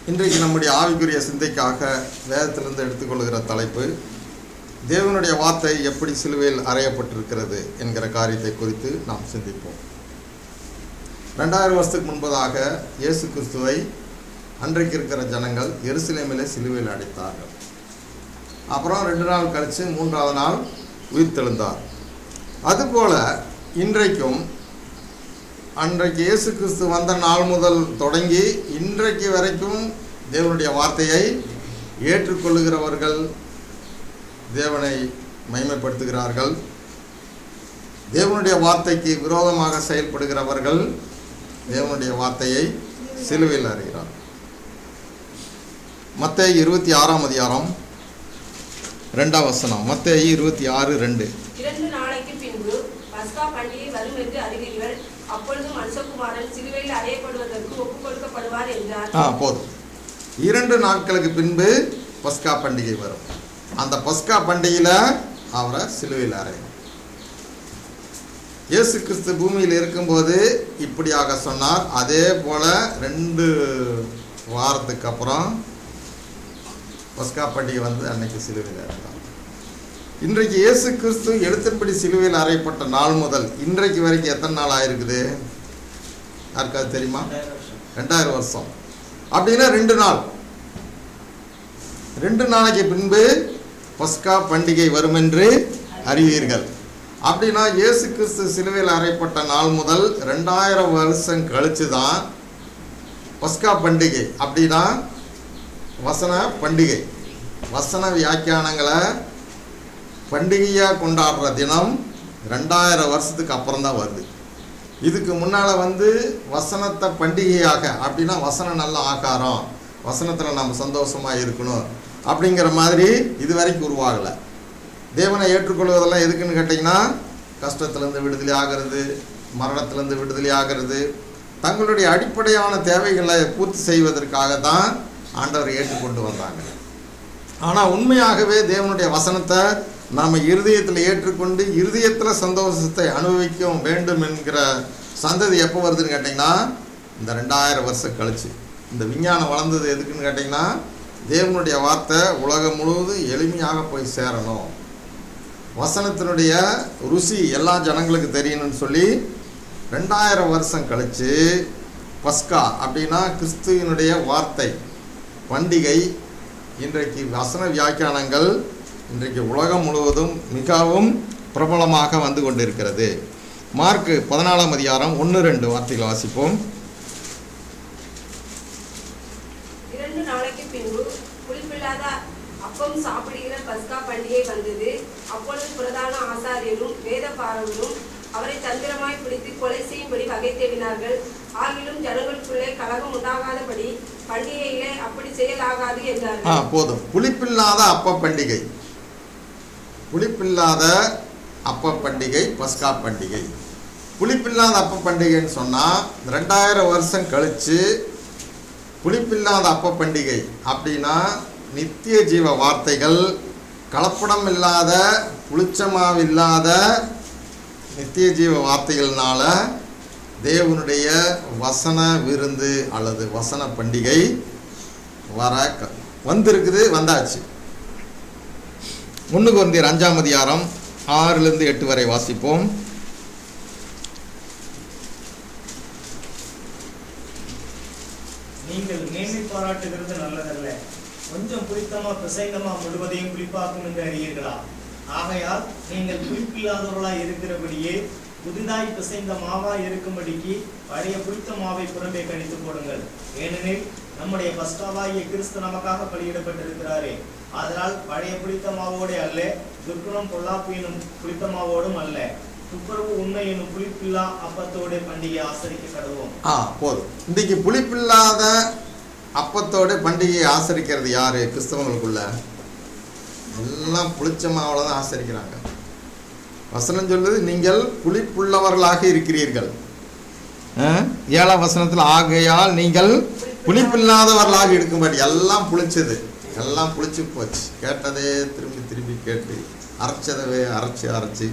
இன்றைக்கு நம்முடைய ஆவிக்குரிய சிந்தைக்காக வேதத்திலிருந்து எடுத்துக்கொள்கிற தலைப்பு தேவனுடைய வார்த்தை எப்படி சிலுவையில் அறையப்பட்டிருக்கிறது என்கிற காரியத்தை குறித்து நாம் சிந்திப்போம் ரெண்டாயிரம் வருஷத்துக்கு முன்பதாக இயேசு கிறிஸ்துவை அன்றைக்கு இருக்கிற ஜனங்கள் எருசலேமிலே சிலுவையில் அடைத்தார்கள் அப்புறம் ரெண்டு நாள் கழித்து மூன்றாவது நாள் உயிர்த்தெழுந்தார் அதுபோல இன்றைக்கும் அன்றைக்கு இயேசு கிறிஸ்து வந்த நாள் முதல் தொடங்கி இன்றைக்கு வரைக்கும் தேவனுடைய வார்த்தையை ஏற்றுக்கொள்ளுகிறவர்கள் தேவனை மைமைப்படுத்துகிறார்கள் தேவனுடைய வார்த்தைக்கு விரோதமாக செயல்படுகிறவர்கள் தேவனுடைய வார்த்தையை சிலுவையில் அறிகிறார் மத்தேயு இருபத்தி ஆறாம் அதிகாரம் ரெண்டாம் வசனம் மத்தேயு இருபத்தி ஆறு ரெண்டு இரண்டு நாளைக்கு பின்பு பஸ்கா பண்டிகை வரும் என்று அறிவீர்கள் அப்பொழுது மனுஷகுமாரன் சிலுவையில் அறையப்படுவதற்கு ஒப்புக் கொடுக்கப்படுவார் என்றார் ஆ போதும் இரண்டு நாட்களுக்கு பின்பு பஸ்கா பண்டிகை வரும் அந்த பஸ்கா பண்டிகையில் அவரை சிலுவையில் அறையும் இயேசு கிறிஸ்து பூமியில் இருக்கும்போது இப்படியாக சொன்னார் அதே போல ரெண்டு வாரத்துக்கு அப்புறம் பஸ்கா பண்டிகை வந்து அன்னைக்கு சிலுவையில் அறைந்தார் இன்றைக்கு இயேசு கிறிஸ்து எழுத்தின்படி சிலுவையில் அறையப்பட்ட நாள் முதல் இன்றைக்கு வரைக்கும் எத்தனை நாள் ஆயிருக்குது யாருக்காவது தெரியுமா ரெண்டாயிரம் வருஷம் அப்படின்னா ரெண்டு நாள் ரெண்டு நாளைக்கு பின்பு பஸ்கா பண்டிகை வரும் என்று அறிவீர்கள் அப்படின்னா இயேசு கிறிஸ்து சிலுவையில் அறையப்பட்ட நாள் முதல் ரெண்டாயிரம் வருஷம் கழிச்சு தான் பஸ்கா பண்டிகை அப்படின்னா வசன பண்டிகை வசன வியாக்கியானங்களை பண்டிகையாக கொண்டாடுற தினம் ரெண்டாயிரம் வருஷத்துக்கு அப்புறம் தான் வருது இதுக்கு முன்னால் வந்து வசனத்தை பண்டிகையாக அப்படின்னா வசனம் நல்ல ஆகாரம் வசனத்தில் நம்ம சந்தோஷமாக இருக்கணும் அப்படிங்கிற மாதிரி இது வரைக்கும் உருவாகலை தேவனை ஏற்றுக்கொள்வதெல்லாம் எதுக்குன்னு கேட்டிங்கன்னா கஷ்டத்துலேருந்து விடுதலை ஆகிறது மரணத்துலேருந்து விடுதலை ஆகிறது தங்களுடைய அடிப்படையான தேவைகளை பூர்த்தி செய்வதற்காக தான் ஆண்டவர் ஏற்றுக்கொண்டு வந்தாங்க ஆனால் உண்மையாகவே தேவனுடைய வசனத்தை நாம் இருதயத்தில் ஏற்றுக்கொண்டு இருதயத்தில் சந்தோஷத்தை அனுபவிக்க வேண்டும் என்கிற சந்ததி எப்போ வருதுன்னு கேட்டிங்கன்னா இந்த ரெண்டாயிரம் வருஷம் கழிச்சு இந்த விஞ்ஞானம் வளர்ந்தது எதுக்குன்னு கேட்டிங்கன்னா தேவனுடைய வார்த்தை உலகம் முழுவதும் எளிமையாக போய் சேரணும் வசனத்தினுடைய ருசி எல்லா ஜனங்களுக்கு தெரியணும்னு சொல்லி ரெண்டாயிரம் வருஷம் கழித்து பஸ்கா அப்படின்னா கிறிஸ்துவினுடைய வார்த்தை பண்டிகை இன்றைக்கு வசன வியாக்கியானங்கள் இன்றைக்கு உலகம் முழுவதும் மிகவும் பிரபலமாக வந்து கொண்டிருக்கிறது மார்க்கு பதினாலாம் அதிகாரம் ஒன்று ரெண்டு வார்த்தைகளை வாசிப்போம் இரண்டு நாளைக்கு பின்பு புளிப்பில்லாத அப்பம் சாப்பிடுகிற பஸ்கா பண்டிகை வந்தது அப்பொழுது பிரதான ஆசாரியரும் வேத பாரகரும் அவரை தந்திரமாய் பிடித்து கொலை செய்யும்படி வகை தேடினார்கள் ஆகிலும் ஜனங்களுக்குள்ளே கலகம் உண்டாகாதபடி பண்டிகையிலே அப்படி செய்யலாகாது ஆ என்றார்கள் போதும் புளிப்பில்லாத அப்ப பண்டிகை புளிப்பில்லாத அப்ப பண்டிகை பஸ்கா பண்டிகை புளிப்பில்லாத அப்ப பண்டிகைன்னு சொன்னால் ரெண்டாயிரம் வருஷம் கழித்து புளிப்பில்லாத அப்ப பண்டிகை அப்படின்னா நித்திய ஜீவ வார்த்தைகள் கலப்படம் இல்லாத புளிச்சமாவு இல்லாத நித்திய ஜீவ வார்த்தைகள்னால தேவனுடைய வசன விருந்து அல்லது வசன பண்டிகை வர க- வந்திருக்குது வந்தாச்சு ஒன்று குருந்தியர் அஞ்சாம் அதிகாரம் ஆறிலிருந்து எட்டு வரை வாசிப்போம் நீங்கள் மேன்மை பாராட்டுகிறது நல்லதல்ல கொஞ்சம் புளித்தமா பிசைந்தமா முழுவதையும் புளிப்பாக்கும் என்று அறியீர்களா ஆகையால் நீங்கள் புளிப்பில்லாதவர்களாய் இருக்கிறபடியே புதிதாய் பிசைந்த மாவாய் இருக்கும்படிக்கு பழைய புளித்த மாவை புறம்பே கணித்து போடுங்கள் ஏனெனில் நம்முடைய பஸ்காவாகிய கிறிஸ்து நமக்காக பலியிடப்பட்டிருக்கிறாரே அதனால் பழைய புளித்த மாவோடே அல்ல துர்க்குணம் பொல்லாப்பு எனும் புளித்த மாவோடும் அல்ல துப்புரவு உண்மை எனும் புளிப்பில்லா அப்பத்தோடு பண்டிகை ஆசரிக்க கடவோம் ஆ போதும் இன்றைக்கு புளிப்பில்லாத அப்பத்தோட பண்டிகையை ஆசரிக்கிறது யார் கிறிஸ்தவங்களுக்குள்ள எல்லாம் புளிச்ச மாவில் தான் ஆசரிக்கிறாங்க வசனம் சொல்லுது நீங்கள் புளிப்புள்ளவர்களாக இருக்கிறீர்கள் ஆ? ஏழாம் வசனத்தில் ஆகையால் நீங்கள் புளிப்பில்லாதவர்களாக இருக்கும்படி எல்லாம் புளிச்சது எல்லாம் புளிச்சு போச்சு கேட்டதே திரும்பி திரும்பி கேட்டு அரைச்சதவே அரைச்சி அரைச்சி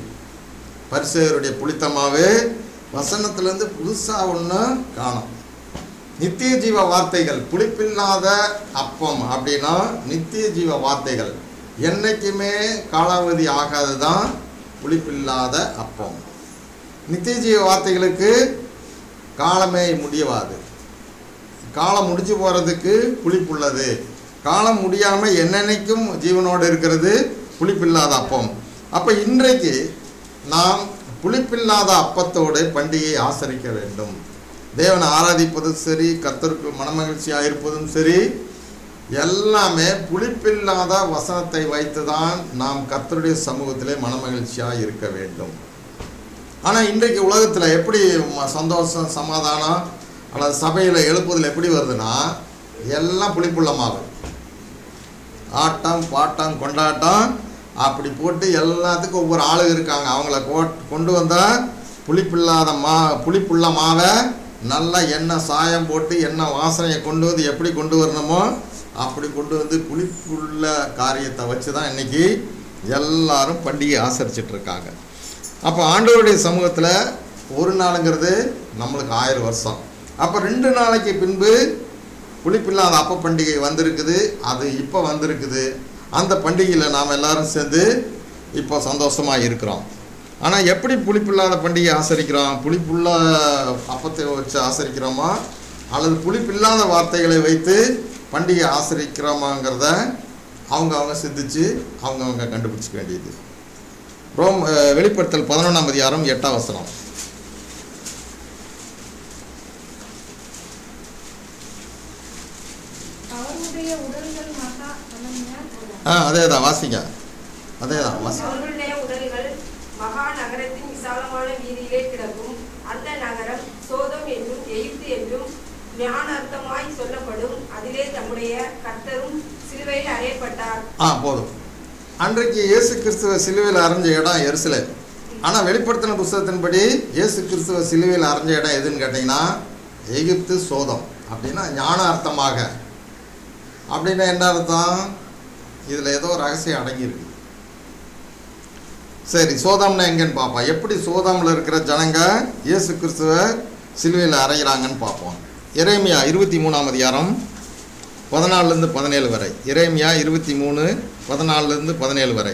பரிசேயருடைய புளித்தமாவே வசனத்துலேருந்து புதுசாக ஒன்று காணும் நித்திய ஜீவ வார்த்தைகள் புளிப்பில்லாத அப்பம் அப்படின்னா நித்திய ஜீவ வார்த்தைகள் என்னைக்குமே காலாவதி ஆகாது தான் புளிப்பில்லாத அப்பம் நித்திய ஜீவ வார்த்தைகளுக்கு காலமே முடியவாது காலம் முடிஞ்சு போகிறதுக்கு புளிப்புள்ளது காலம் முடியாமல் என்னென்னைக்கும் ஜீவனோடு இருக்கிறது புளிப்பில்லாத அப்பம் அப்போ இன்றைக்கு நாம் புளிப்பில்லாத அப்பத்தோடு பண்டிகையை ஆசரிக்க வேண்டும் தேவனை ஆராதிப்பதும் சரி கர்த்தருக்கு மனமகிழ்ச்சியாக இருப்பதும் சரி எல்லாமே புளிப்பில்லாத வசனத்தை வைத்து தான் நாம் கர்த்தருடைய சமூகத்திலே மனமகிழ்ச்சியாக இருக்க வேண்டும் ஆனால் இன்றைக்கு உலகத்தில் எப்படி ம- சந்தோஷம் சமாதானம் அல்லது சபையில் எழுப்புதல் எப்படி வருதுன்னா எல்லாம் புளிப்புள்ள மாவு ஆட்டம் பாட்டம் கொண்டாட்டம் அப்படி போட்டு எல்லாத்துக்கும் ஒவ்வொரு ஆளுங்க இருக்காங்க அவங்கள கோட் கொண்டு வந்தால் புளிப்பில்லாத மா புளிப்புள்ள மாவை நல்லா எண்ணெய் சாயம் போட்டு எண்ணெய் வாசனையை கொண்டு வந்து எப்படி கொண்டு வரணுமோ அப்படி கொண்டு வந்து புளிப்புள்ள காரியத்தை வச்சு தான் இன்றைக்கி எல்லாரும் பண்டிகை ஆசரிச்சிட்டு இருக்காங்க அப்போ ஆண்டவருடைய சமூகத்தில் ஒரு நாளுங்கிறது நம்மளுக்கு ஆயிரம் வருஷம் அப்போ ரெண்டு நாளைக்கு பின்பு புளிப்பில்லாத அப்ப பண்டிகை வந்திருக்குது அது இப்போ வந்திருக்குது அந்த பண்டிகையில் நாம் எல்லாரும் சேர்ந்து இப்போ சந்தோஷமாக இருக்கிறோம் ஆனால் எப்படி புளிப்பில்லாத பண்டிகை ஆசரிக்கிறோம் புளிப்புள்ள அப்பத்தை வச்சு ஆசரிக்கிறோமா அல்லது புளிப்பில்லாத வார்த்தைகளை வைத்து பண்டிகை ஆசரிக்கிறோமாங்கிறத அவங்க அவங்க சிந்திச்சு அவங்க அவங்க கண்டுபிடிச்சிக்க வேண்டியது ரோம் அஹ், வெளிப்படுத்தல் பதினொன்றாம் அதிகாரம் எட்டாம் வசனம் அவருடைய உடல்கள் மகா அனன்யா ஆ அதே தான் வாசிங்க அதே தான் வாசி அவர்களுடைய உடல்கள் மகா நகரத்தின் விசாலமான வீதியிலே கிடக்கும் அந்த நகரம் சோதம் என்றும் எகிப்து என்றும் ஞானார்த்தமாய் சொல்லப்படும் அதிலே தம்முடைய கர்த்தரும் சிலுவையில் அறையப்பட்டார் ஆ போதும் அன்றைக்கு இயேசு கிறிஸ்துவ சிலுவையில் அரைஞ்ச இடம் எருசலேம் ஆனால் வெளிப்படுத்தின புஸ்தகத்தின்படி இயேசு கிறிஸ்துவ சிலுவையில் அரைஞ்ச இடம் எதுன்னு கேட்டிங்கன்னா எகிப்து சோதம் அப்படின்னா ஞானார்த்தமாக அப்படின்னா என்ன அர்த்தம் இதில் ஏதோ ரகசியம் அடங்கியிருக்கு சரி சோதம்னா எங்கன்னு பார்ப்போம் எப்படி சோதமில் இருக்கிற ஜனங்க இயேசு கிறிஸ்துவ சிலுவையில் அறையிறாங்கன்னு பார்ப்போம் எரேமியா இருபத்தி மூணாம் அதிகாரம் பதினாலுலேருந்து பதினேழு வரை எரேமியா இருபத்தி மூணு பதினாலுலேருந்து பதினேழு வரை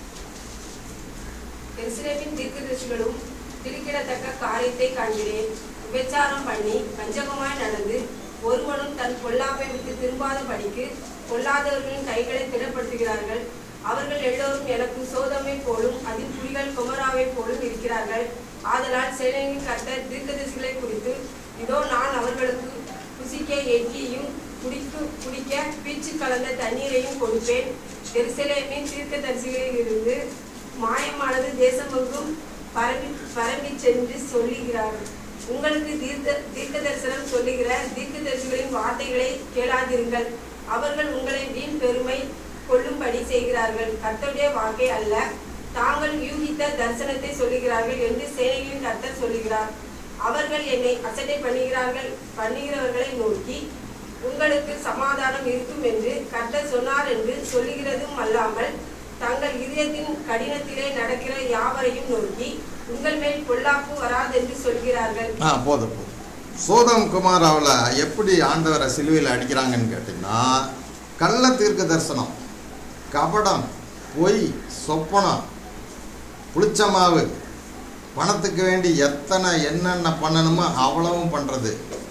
எருசலேமின் தீர்க்கதரிசிகளும் திடுக்கிடத்தக்க காரியத்தை காண்கிறேன் விபச்சாரம் பண்ணி வஞ்சகமாய் நடந்து ஒருவனும் தன் பொல்லாப்பை விட்டு திரும்பாத படிக்கு பொல்லாதவர்களின் கைகளை திடப்படுத்துகிறார்கள் அவர்கள் எல்லோரும் எனக்கு சோதமை போலும் அதில் புலிகள் குமராவை போலும் இருக்கிறார்கள் ஆதலால் சேனையின் கர்த்தர் தீர்க்கதரிசிகளை குறித்து இதோ நான் அவர்களுக்கு புசிக்க எக்கியையும் குடிக்கு குடிக்க பீச்சு கலந்த தண்ணீரையும் கொடுப்பேன் எருசலேமின் தீர்க்கதரிசிகளில் இருந்து மாயமானது தேசமெங்கும் பரவி பரவி சென்று சொல்லுகிறார் உங்களுக்கு தீர்க்க தீர்க்க தரிசனம் சொல்லுகிற தீர்க்கதரிசிகளின் வார்த்தைகளை கேளாதிருங்கள் அவர்கள் உங்களை வீண் பெருமை கொள்ளும்படி செய்கிறார்கள் கர்த்தருடைய வாக்கை அல்ல தாங்கள் யூகித்த தரிசனத்தை சொல்லுகிறார்கள் என்று சேனைகளின் கர்த்தர் சொல்லுகிறார் அவர்கள் என்னை அசட்டை பண்ணுகிறார்கள் பண்ணுகிறவர்களை நோக்கி உங்களுக்கு சமாதானம் இருக்கும் என்று கர்த்தர் சொன்னார் என்று சொல்லுகிறதும் அல்லாமல் தங்கள் இதயத்தின் கடினத்திலே நடக்கிற யாவரையும் நோக்கி உங்கள் மேல் பொல்லாப்பு வராதென்று சொல்கிறார்கள் ஆ போதும் போதும் சோதம் குமாராவில் எப்படி ஆண்டவரை சிலுவையில் அடிக்கிறாங்கன்னு கேட்டிங்கன்னா கள்ள தீர்க்க தரிசனம் கபடம் பொய் சொப்பனம் புளிச்ச மாவு பணத்துக்கு வேண்டி எத்தனை என்னென்ன பண்ணணுமோ அவ்வளவும் பண்ணுறது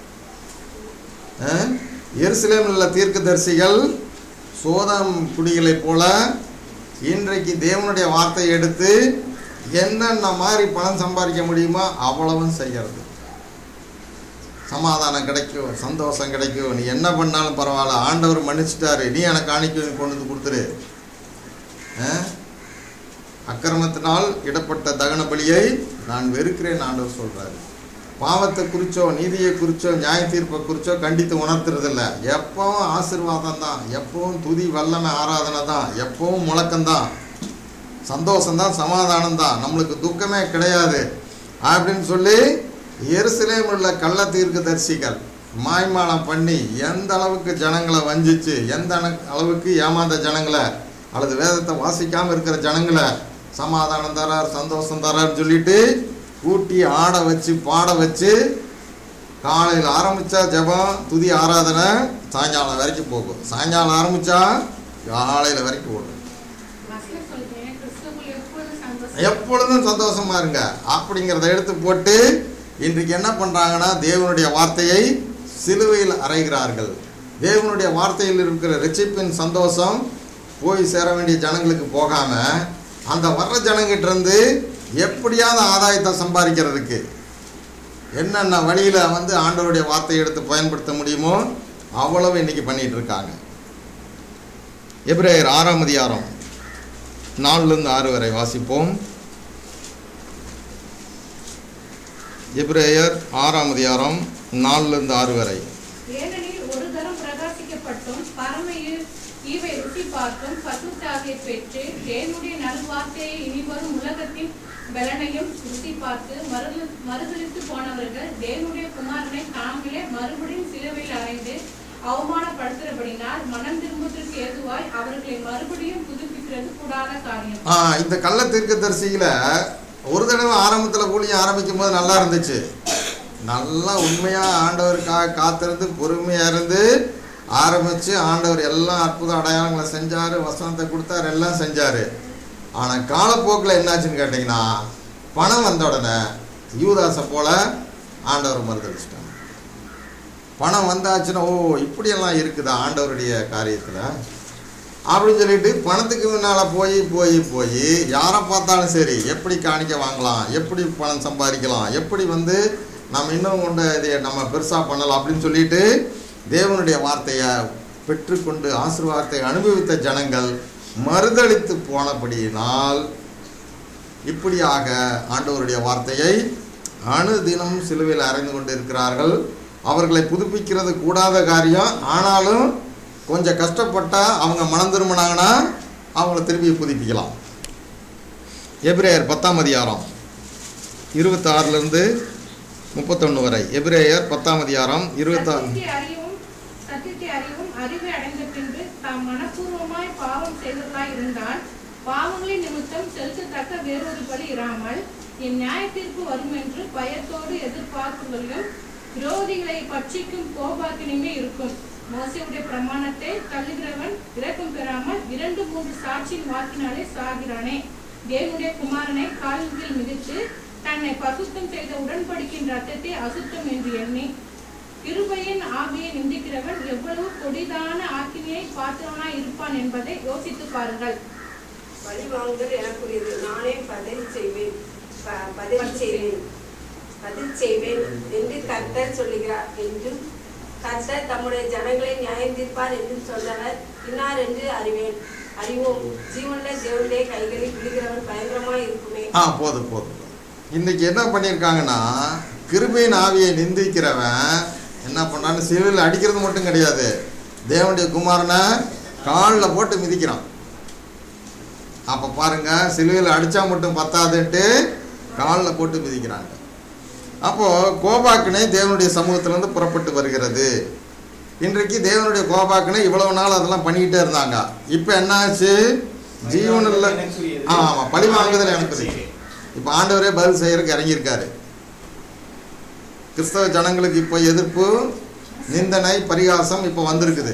எருசலேமில் உள்ள தீர்க்கதரிசிகள் சோதம் குடிகளைப் போல இன்றைக்கு தேவனுடைய வார்த்தையை எடுத்து என்னென்ன மாதிரி பணம் சம்பாதிக்க முடியுமோ அவ்வளவும் செய்கிறது சமாதானம் கிடைக்கும் சந்தோஷம் கிடைக்கும் நீ என்ன பண்ணாலும் பரவாயில்ல ஆண்டவர் மன்னிச்சிட்டாரு நீ எனக்கு காணிக்கை கொண்டு வந்து கொடுத்துரு ஆ? அக்கிரமத்தினால் இடப்பட்ட தகன பலியை நான் வெறுக்கிறேன் ஆண்டவர் சொல்றாரு பாவத்தை குறிச்சோ நீதியை குறிச்சோ நியாய தீர்ப்பை குறிச்சோ கண்டித்து உணர்த்துறதில்ல எப்பவும் ஆசீர்வாதம் தான் எப்பவும் துதி வல்லமை ஆராதனை தான் எப்பவும் முழக்கம்தான் சந்தோஷம்தான் சமாதானம் தான் நம்மளுக்கு துக்கமே கிடையாது அப்படின்னு சொல்லி எருசலேம் உள்ள கள்ள தீர்க்க தரிசிகள் மாய்மாலம் பண்ணி எந்த அளவுக்கு ஜனங்களை வஞ்சிச்சு எந்த அண- அளவுக்கு ஏமாந்த ஜனங்களை அல்லது வேதத்தை வாசிக்காமல் இருக்கிற ஜனங்களை சமாதானம் தரார் சந்தோஷம் தரார்னு சொல்லிட்டு கூட்டி ஆட வச்சு பாட வச்சு காலையில் ஆரம்பித்தா ஜெபம் துதி ஆராதனை சாயங்காலம் வரைக்கும் போகும் சாயங்காலம் ஆரம்பித்தா காலையில் வரைக்கும் ஓடும் வசனம் சொல்றேன் கிறிஸ்துவுக்குள் எப்பொழுதும் சந்தோஷம் எப்பொழுதும் சந்தோஷமா இருங்க அப்படிங்கிறத எடுத்து போட்டு இன்றைக்கு என்ன பண்றாங்கன்னா தேவனுடைய வார்த்தையை சிலுவையில் அறைகிறார்கள் தேவனுடைய வார்த்தையில் இருக்கிற ரட்சிப்பின் சந்தோஷம் போய் சேர வேண்டிய ஜனங்களுக்கு போகாம அந்த வர்ற ஜனங்கிட்ட இருந்து எப்படியாவது ஆதாயத்தை சம்பாதிக்கிறதுக்கு என்னென்ன வழியில் வந்து ஆண்டவருடைய வார்த்தையை எடுத்து பயன்படுத்த முடியுமோ அவ்வளவு இன்னைக்கு பண்ணிட்டு இருக்காங்க எப்ரேயர் ஆறாம் அதிகாரம் நாலுலேருந்து ஆறு வரை வாசிப்போம் எப்ரேயர் ஆறாம் அதிகாரம் நாலுலேருந்து ஆறு வரை ஏனெனில் ஒரு தரம் பிரகாசிக்கப்பட்டும் பரம ஈ- ஈவை ருசி பார்த்தும் பசுத்தாகிய பெற்று தேவனுடைய நல்வார்த்தையை இனிவரும் உலகத்தின் பலனையும் ருசி பார்த்து மறுதலி- மறுதலித்து போனவர்கள் தேவனுடைய குமாரனை தாங்களே மறுபடியும் சிலுவையில் அறைந்து அவமானப்படுத்துகிறபடினால் மனம் திரும்பத்திற்கு ஏதுவாய் அவர்களை மறுபடியும் புதுப்பிக்கிறது கூடாத காரியம் ஆ, இந்த கள்ள தீர்க்கதரிசியில ஒரு தடவை ஆரம்பத்தில் ஊழியம் ஆரம்பிக்கும் போது நல்லா இருந்துச்சு நல்லா உண்மையாக ஆண்டவருக்காக காத்திருந்து பொறுமையாக இருந்து ஆரம்பித்து ஆண்டவர் எல்லாம் அற்புத அடையாளங்களை செஞ்சார் வசனத்தை கொடுத்தார் எல்லாம் செஞ்சார் ஆனால் காலப்போக்கில் என்னாச்சுன்னு கேட்டிங்கன்னா பணம் வந்த உடனே யூதாசை போல ஆண்டவர் மறுதளிச்சிட்டாங்க பணம் வந்தாச்சுன்னா ஓ இப்படியெல்லாம் இருக்குதா ஆண்டவருடைய காரியத்தில் அப்படின்னு சொல்லிட்டு பணத்துக்கு முன்னால் போய் போய் போய் யாரை பார்த்தாலும் சரி எப்படி காணிக்க வாங்கலாம் எப்படி பணம் சம்பாதிக்கலாம் எப்படி வந்து நம்ம இன்னும் கொண்டு இதை நம்ம பெருசாக பண்ணலாம் அப்படின்னு சொல்லிட்டு தேவனுடைய வார்த்தையை பெற்றுக்கொண்டு ஆசீர்வாதத்தை அனுபவித்த ஜனங்கள் மறுதளித்து போனபடியினால் இப்படியாக ஆண்டவருடைய வார்த்தையை அணுதினம் சிலுவையில் அறைந்து கொண்டு இருக்கிறார்கள் அவர்களை புதுப்பிக்கிறது கூடாத காரியம் ஆனாலும் கொஞ்சம் கஷ்டப்பட்டா அவங்க மனம் திரும்பினாங்கன்னா அவங்கள திருப்பி புதுப்பிக்கலாம் எபிரேயர் பத்தாம் அதிகாரம் இருபத்தாறுலேருந்து முப்பத்தொன்று வரை எபிரேயர் பத்தாம் அதிகாரம் இருபத்தாறு சத்தியத்தை அறியவும் சத்தியத்தை அறியவும் அறிவை அடைந்த பின்பு தாம் மனப்பூர்வமாய் பாவம் செய்தவர்களாய் இருந்தால் பாவங்களின் நிமித்தம் செலுத்தத்தக்க வேறொரு பலி இராமல் என் நியாய தீர்ப்பு வரும் என்று பயத்தோடு எதிர்பார்ப்புகளிலும் விரோதிகளை பட்சிக்கும் கோபாக்கினுமே இருக்கும் மோசையுடைய பிரமாணத்தை தள்ளுகிறவன் இரக்கம் பெறாமல் இரண்டு மூன்று சாட்சியின் வாக்கினாலே சாகிறானே தேவனுடைய குமாரனை கால்களில் மிதித்து தன்னை பசுத்தம் செய்த உடன்படிக்கையின் ரத்தத்தை அசுத்தம் என்று எண்ணி கிருபையின் ஆவியை நிந்திக்கிறவன் எவ்வளவு கொடிதான ஆக்கினியை பாத்திரனாய் இருப்பான் என்பதை யோசித்து பாருங்கள் பழி வாங்குதல் எனக்குரியது நானே பதில் செய்வேன் ப- பதில் செய்வேன் பதில் செய்வேன் என்று கர்த்தர் சொல்லுகிறார் என்றும் கர்த்தர் தம்முடைய ஜனங்களை நியாயம் தீர்ப்பார் என்றும் சொன்னவர் இன்னார் என்று அறிவேன் அறிவோம் ஜீவனுள்ள தேவனுடைய கைகளில் விழுகிறவன் பயங்கரமாய் இருக்குமே ஆ போதும் போதும் இன்னைக்கு என்ன பண்ணியிருக்காங்கன்னா கிருபையின் ஆவியை நிந்திக்கிறவன் என்ன பண்ணான்னு சிலுவையில் அடிக்கிறது மட்டும் கிடையாது தேவனுடைய குமாரனை காலில் போட்டு மிதிக்கிறான் அப்போ பாருங்க சிலுவையில் அடித்தா மட்டும் பத்தாதுன்ட்டு காலில் போட்டு மிதிக்கிறாங்க அப்போது கோபாக்கினை தேவனுடைய சமூகத்திலேருந்து புறப்பட்டு வருகிறது இன்றைக்கு தேவனுடைய கோபாக்கினை இவ்வளவு நாள் அதெல்லாம் பண்ணிக்கிட்டே இருந்தாங்க இப்போ என்ன ஆச்சு ஜீவனில் ஆ ஆமாம் பழி வாங்குதல் எனக்கு தெரியும். இப்போ ஆண்டவரே பதில் செய்யறதுக்கு இறங்கியிருக்காரு கிறிஸ்தவ ஜனங்களுக்கு இப்போ எதிர்ப்பு நிந்தனை பரிகாசம் இப்போ வந்திருக்குது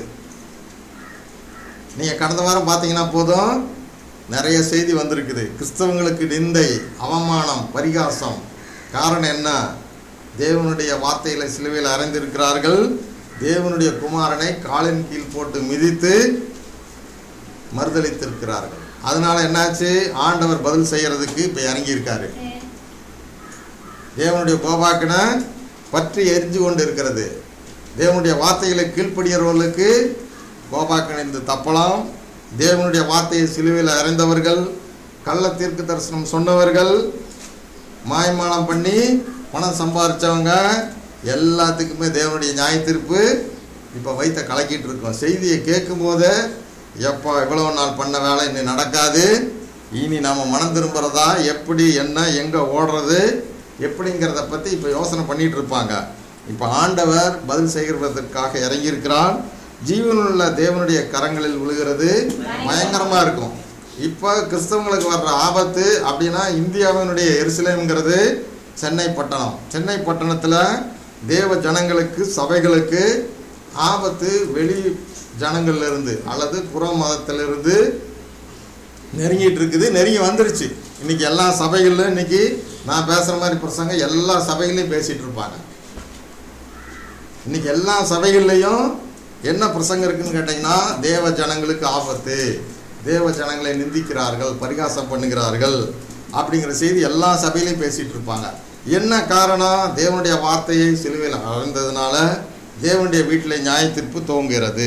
நீங்கள் கடந்த வாரம் பார்த்தீங்கன்னா போதும் நிறைய செய்தி வந்திருக்குது கிறிஸ்தவங்களுக்கு நிந்தை அவமானம் பரிகாசம் காரணம் என்ன தேவனுடைய வார்த்தைகளை சிலுவையில் அறைந்திருக்கிறார்கள் தேவனுடைய குமாரனை காலின் கீழ் போட்டு மிதித்து மறுதளித்திருக்கிறார்கள் அதனால என்னாச்சு ஆண்டவர் பதில் செய்யறதுக்கு இப்போ இறங்கியிருக்காரு தேவனுடைய கோபாக்கின பற்றி எரிஞ்சு கொண்டு இருக்கிறது தேவனுடைய வார்த்தைகளை கீழ்ப்படுகிறவர்களுக்கு கோபாக்கினிருந்து தப்பலாம் தேவனுடைய வார்த்தையை சிலுவையில் அறைந்தவர்கள் கள்ள தீர்க்க தரிசனம் சொன்னவர்கள் மாய்மானம் பண்ணி பணம் சம்பாதிச்சவங்க எல்லாத்துக்குமே தேவனுடைய நியாய தீர்ப்பு இப்போ வைத்த கலக்கிட்டு இருக்கோம் செய்தியை கேட்கும் போதே எப்போ இவ்வளவு நாள் பண்ண வேலை இனி நடக்காது இனி நம்ம மனம் திரும்புறதா எப்படி என்ன எங்கே ஓடுறது எப்படிங்கிறத பற்றி இப்போ யோசனை பண்ணிட்டு இருப்பாங்க இப்போ ஆண்டவர் பதில் செய்கிறதற்காக இறங்கியிருக்கிறார் ஜீவனுள்ள தேவனுடைய கரங்களில் விழுகிறது பயங்கரமாக இருக்கும் இப்போ கிறிஸ்தவங்களுக்கு வர்ற ஆபத்து அப்படின்னா இந்தியாவினுடைய எருசலேம்ங்கிறது சென்னை பட்டணம் சென்னை பட்டணத்தில் தேவ ஜனங்களுக்கு சபைகளுக்கு ஆபத்து வெளி ஜனங்கள்ல இருந்து அல்லது புற மதத்திலிருந்து நெருங்கிட்டு இருக்குது நெருங்கி வந்துருச்சு இன்னைக்கு எல்லா சபைகளிலும் இன்னைக்கு நான் பேசுகிற மாதிரி பிரசங்க எல்லா சபைகளையும் பேசிட்டு இருப்பாங்க இன்னைக்கு எல்லா சபைகள்லையும் என்ன பிரசங்கம் இருக்குன்னு கேட்டிங்கன்னா தேவ ஜனங்களுக்கு ஆபத்து தேவ ஜனங்களை நிந்திக்கிறார்கள் பரிகாசம் பண்ணுகிறார்கள் அப்படிங்கிற செய்தி எல்லா சபையிலையும் பேசிட்டு இருப்பாங்க என்ன காரணம் தேவனுடைய வார்த்தையை சிலுவையில் அறந்ததுனால தேவனுடைய வீட்டில் நியாய தீர்ப்பு துவங்குகிறது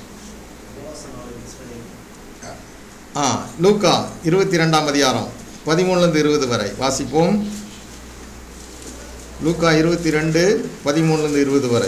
ஆ லூக்கா இருபத்தி ரெண்டாம் அதிகாரம் பதிமூணுலேருந்து இருபது வரை வாசிப்போம் லூக்கா இருபத்தி ரெண்டு பதிமூணுலேருந்து இருபது வரை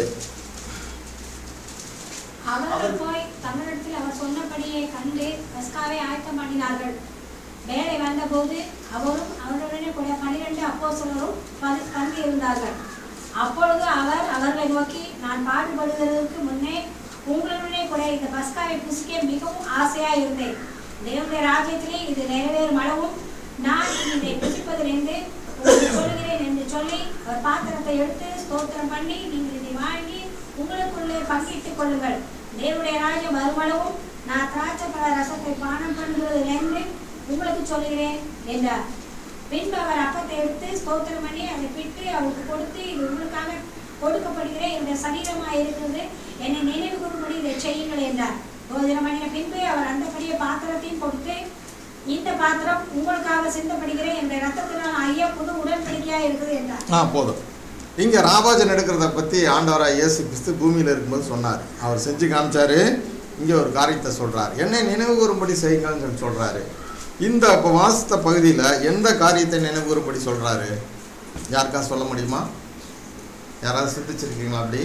அவர்கள் போய் தமிழிடத்தில் அவர் சொன்னபடியே கண்டு பஸ்காவை ஆயத்தம் பண்ணினார்கள் வேலை வந்தபோது அவரும் அவருடனே கூட பனிரெண்டு அப்போஸ்தலரும் பதி- பந்தி இருந்தார்கள் அப்பொழுது அவர் அவர்களை நோக்கி நான் பாடுபடுவதற்கு முன்னே உங்களுடனே கூட இந்த பஸ்காவை புசிக்க மிகவும் ஆசையாய் இருந்தேன் தேவனுடைய ராஜ்யத்திலே இது நிறைவேறும் அளவும் நான் இதை புசிப்பதிலிருந்து உங்களுக்கு சொல்லுகிறேன் என்று சொல்லி அவர் பாத்திரத்தை எடுத்து ஸ்தோத்திரம் பண்ணி நீங்கள் இதை வாங்கி உங்களுக்குள்ளே பங்கிட்டுக் கொள்ளுங்கள் தேவனுடைய ராஜ்யம் வருமளவும் நான் திராட்சை பழ ரசத்தை பானம் பண்ணுகிறதிலிருந்து உங்களுக்கு சொல்லுகிறேன் என்றார் பின்பு அவர் அப்பத்தை எடுத்து ஸ்தோத்திரம் பண்ணி அதை பிட்டு அவருக்கு கொடுத்து இது உங்களுக்காக கொடுக்கப்படுகிற என்னுடைய சரீரமாக இருக்கிறது என்னை நினைவு கூறும்படி இதை செய்யுங்கள் என்றார் போஜனம் பண்ணின பின்பு அவர் அந்தபடியே பாத்திரத்தையும் கொடுத்து இந்த பாத்திரம் உங்களுக்காக சிந்தப்படுகிற என்னுடைய ரத்தத்தினால் ஐயா புது உடன்படிக்கையா இருக்குது என்றார் ஆ போதும் இங்கே ராபாஜன் எடுக்கிறத பற்றி ஆண்டவராக இயேசு கிறிஸ்து பூமியில் இருக்கும்போது சொன்னார் அவர் செஞ்சு காமிச்சாரு இங்கே ஒரு காரியத்தை சொல்கிறார் என்னை நினைவு கூறும்படி செய்யுங்கள்னு சொல்லி சொல்கிறாரு இந்த இப்போ வாசித்த பகுதியில் எந்த காரியத்தை நினைவு கூறும்படி சொல்கிறாரு யாருக்கா சொல்ல முடியுமா யாராவது சிந்திச்சிருக்கீங்களா அப்படி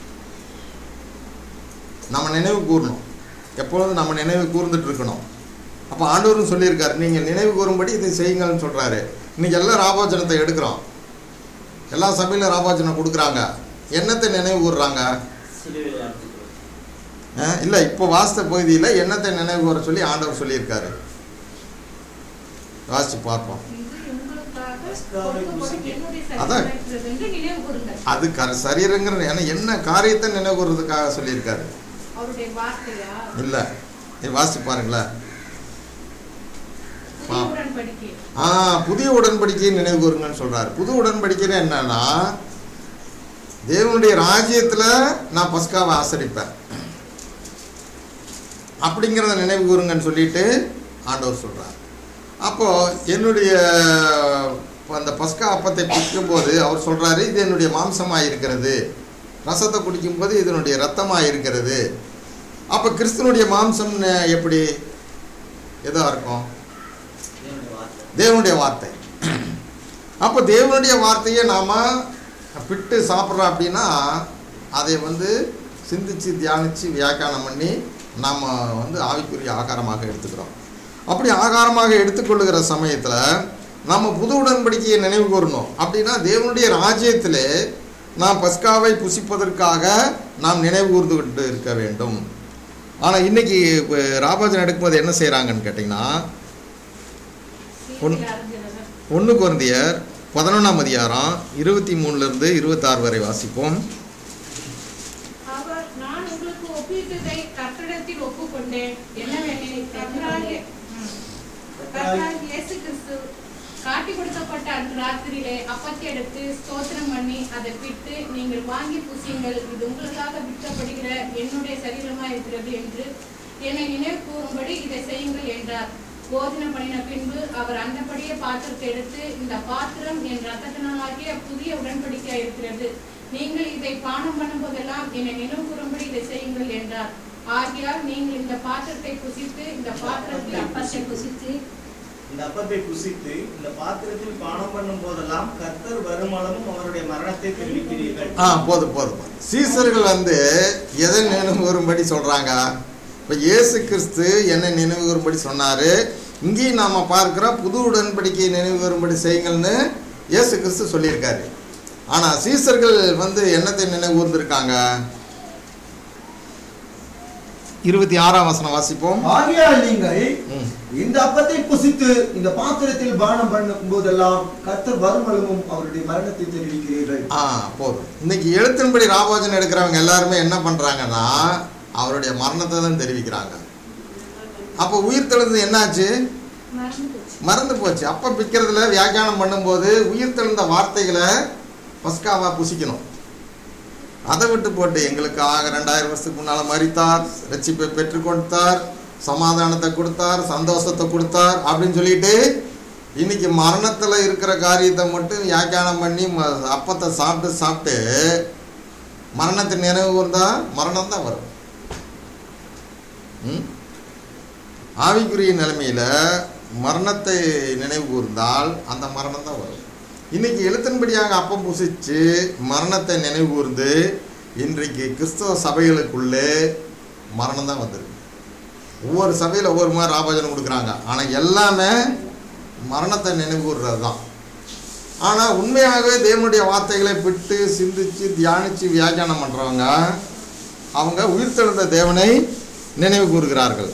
நம்ம நினைவு கூறணும் எப்பொழுதும் நம்ம நினைவு கூர்ந்துட்டு இருக்கணும் அப்போ ஆண்டவரும் சொல்லியிருக்காரு நீங்கள் நினைவு கூறும்படி இதை செய்யுங்கள்னு சொல்கிறாரு இன்னைக்கு எல்லாம் ராபாஜனத்தை எடுக்கிறோம் எல்லா சபையிலும் ராபாஜனம் கொடுக்குறாங்க என்னத்தை நினைவு கூறுறாங்க சிலுவையில் அறுத்துக்கிறோம் அஹ் இல்லை இப்போ வாஸ்த பகுதியில் என்னத்தை நினைவு கூற சொல்லி ஆண்டவர் சொல்லியிருக்காரு வாசிச்சு பார்ப்போம் இது உங்களுக்காக பஸ்காவை கொடுக்கப்படும் புசிக்க. என்னுடைய அதான். சரீரம் இருக்கிறது என்று நினைவு கூறுங்கள் அது க சரீரங்கிற ஏன்னா என்ன காரியத்தை நினைவு கூறுறதுக்காக சொல்லியிருக்காரு அவருடைய வார்த்தையா இல்லை நீ வாசிச்சு பாருங்களேன் புதிய ஆ. உடன்படிக்கை ஆ புதிய உடன்படிக்கையை நினைவு கூறுங்கன்னு சொல்றாரு புது உடன்படிக்கைன்னு என்னன்னா தேவனுடைய ராஜ்யத்தில் நான் பஸ்காவை ஆசரிப்பேன் அப்படிங்கிறத நினைவு கூறுங்கன்னு சொல்லிட்டு ஆண்டவர் சொல்றார் அப்போ என்னுடைய அந்த பஸ்கா அப்பத்தை பிடிக்கும்போது அவர் சொல்றாரு இது என்னுடைய மாம்சமாக இருக்கிறது ரசத்தை குடிக்கும்போது இதனுடைய ரத்தமாக இருக்கிறது அப்போ கிறிஸ்துவனுடைய மாம்சம் எப்படி எதா இருக்கும் தேவனுடைய வார்த்தை தேவனுடைய வார்த்தை அப்போ தேவனுடைய வார்த்தையை நாம் பிட்டு சாப்பிட்றோம் அப்படின்னா அதை வந்து சிந்திச்சு தியானித்து வியாக்கியானம் பண்ணி நாம் வந்து ஆவிக்குரிய ஆகாரமாக எடுத்துக்கிறோம் அப்படி ஆகாரமாக எடுத்துக்கொள்ளுகிற சமயத்தில் நம்ம புது உடன்படிக்கையை நினைவு கூறணும் அப்படின்னா தேவனுடைய ராஜ்யத்திலே நாம் பஸ்காவை புசிப்பதற்காக நாம் நினைவு கூர்ந்து கொண்டு இருக்க வேண்டும் ஆனால் இன்னைக்கு இப்போ ராபாஜன் எடுக்கும்போது என்ன செய்கிறாங்கன்னு கேட்டிங்கன்னா பொன்- சீதையில் அறிஞர்கள். ஒன்று குழந்தையர் பதினொன்றாம் அதிகாரம் இருபத்தி மூணுலேருந்து இருபத்தாறு வரை வாசிப்போம் அவர் நான் உங்களுக்கு ஒப்பிட்டதை கர்த்தரிடத்தில் ஒப்புக்கொண்டேன் என்னவெனில் கர்த்தராகிய ம். கர்த்தராகிய இயேசு கிறிஸ்து காட்டி கொடுக்கப்பட்ட அன்று ராத்திரியிலே அப்பத்தை எடுத்து ஸ்தோத்திரம் பண்ணி அதை பிட்டு நீங்கள் வாங்கி புசியுங்கள் இது உங்களுக்காக விற்கப்படுகிற என்னுடைய சரீரமா இருக்கிறது என்று என்னை நினைவு கூறும்படி இதை செய்யுங்கள் என்றார் போஜனம் பண்ணின பின்பு அவர் அந்தபடியே பாத்திரத்தை எடுத்து இந்த பாத்திரம் என் ரத்தத்தினாலாகிய புதிய உடன்படிக்கையா இருக்கிறது நீங்கள் இதை பானம் பண்ணும் போதெல்லாம் என்னை நினைவு கூறும்படி இதை செய்யுங்கள் என்றார் ஆகையால் நீங்கள் இந்த பாத்திரத்தை புசித்து இந்த பாத்திரத்தில் அப்பத்தை புசித்து இந்த அப்பத்தை புசித்து இந்த பாத்திரத்தில் பானம் பண்ணும் போதெல்லாம் கர்த்தர் வருமளவும் அவருடைய மரணத்தை தெரிவிக்கிறீர்கள் ஆ போதும் போதும் போதும். சீசர்கள் வந்து எதை நினைவு கூறும்படி சொல்கிறாங்க இப்போ இயேசு கிறிஸ்து என்னை நினைவு கூறும்படி சொன்னார் இங்கேயும் நாம் பார்க்குறோம் புது உடன்படிக்கையை நினைவு கூறும்படி செய்யுங்கள்னு இயேசு கிறிஸ்து சொல்லியிருக்காரு ஆனால் சீசர்கள் வந்து என்னத்தை நினைவு கூர்ந்திருக்காங்க இருபத்தி ஆறாம் வசனம் வாசிப்போம் ஆகையால் நீங்கள் ம். இந்த அப்பத்தை புசித்து இந்த பாத்திரத்தில் பானம் பண்ணும் போதெல்லாம் கர்த்தர் வருமளவும் அவருடைய மரணத்தை தெரிவிக்கிறீர்கள் ஆ போதும் இன்னைக்கு எழுத்தின்படி ராபோஜன் எடுக்கிறவங்க எல்லாருமே என்ன பண்றாங்கன்னா அவருடைய மரணத்தை தான் தெரிவிக்கிறாங்க அப்போ உயிர் தெழுந்து என்னாச்சு மறந்து போச்சு மறந்து போச்சு அப்போ பிக்கிறதுல வியாக்கியானம் பண்ணும்போது உயிர் தெழுந்த வார்த்தைகளை பஸ்காவா புசிக்கணும் அதை விட்டு போட்டு எங்களுக்காக ரெண்டாயிரம் வருஷத்துக்கு முன்னால் மறித்தார் ரட்சிப்பை பெற்றுக் கொடுத்தார் சமாதானத்தை கொடுத்தார் சந்தோஷத்தை கொடுத்தார் அப்படின்னு சொல்லிட்டு இன்னைக்கு மரணத்தில் இருக்கிற காரியத்தை மட்டும் வியாக்கியானம் பண்ணி ம அப்பத்தை சாப்பிட்டு சாப்பிட்டு மரணத்தை நினைவு கூர்ந்தா மரணம் தான் வரும் ம்? ஆவிக்குரிய நிலைமையில மரணத்தை நினைவு கூர்ந்தால் அந்த மரணம் தான் வரும் இன்னைக்கு எழுத்தின்படியாக அப்பம் புசிச்சு மரணத்தை நினைவு கூர்ந்து இன்றைக்கு கிறிஸ்தவ சபைகளுக்குள்ளே மரணம் தான் வந்திருக்கு ஒவ்வொரு சபையில் ஒவ்வொரு மாதிரி ராபோஜனம் கொடுக்குறாங்க ஆனால் எல்லாமே மரணத்தை நினைவு கூர்றது தான் ஆனால் உண்மையாகவே தேவனுடைய வார்த்தைகளை விட்டு சிந்திச்சு தியானித்து வியாக்கியானம் பண்ணுறவங்க அவங்க உயிர்த்தெழுந்த தேவனை நினைவு கூறுகிறார்கள்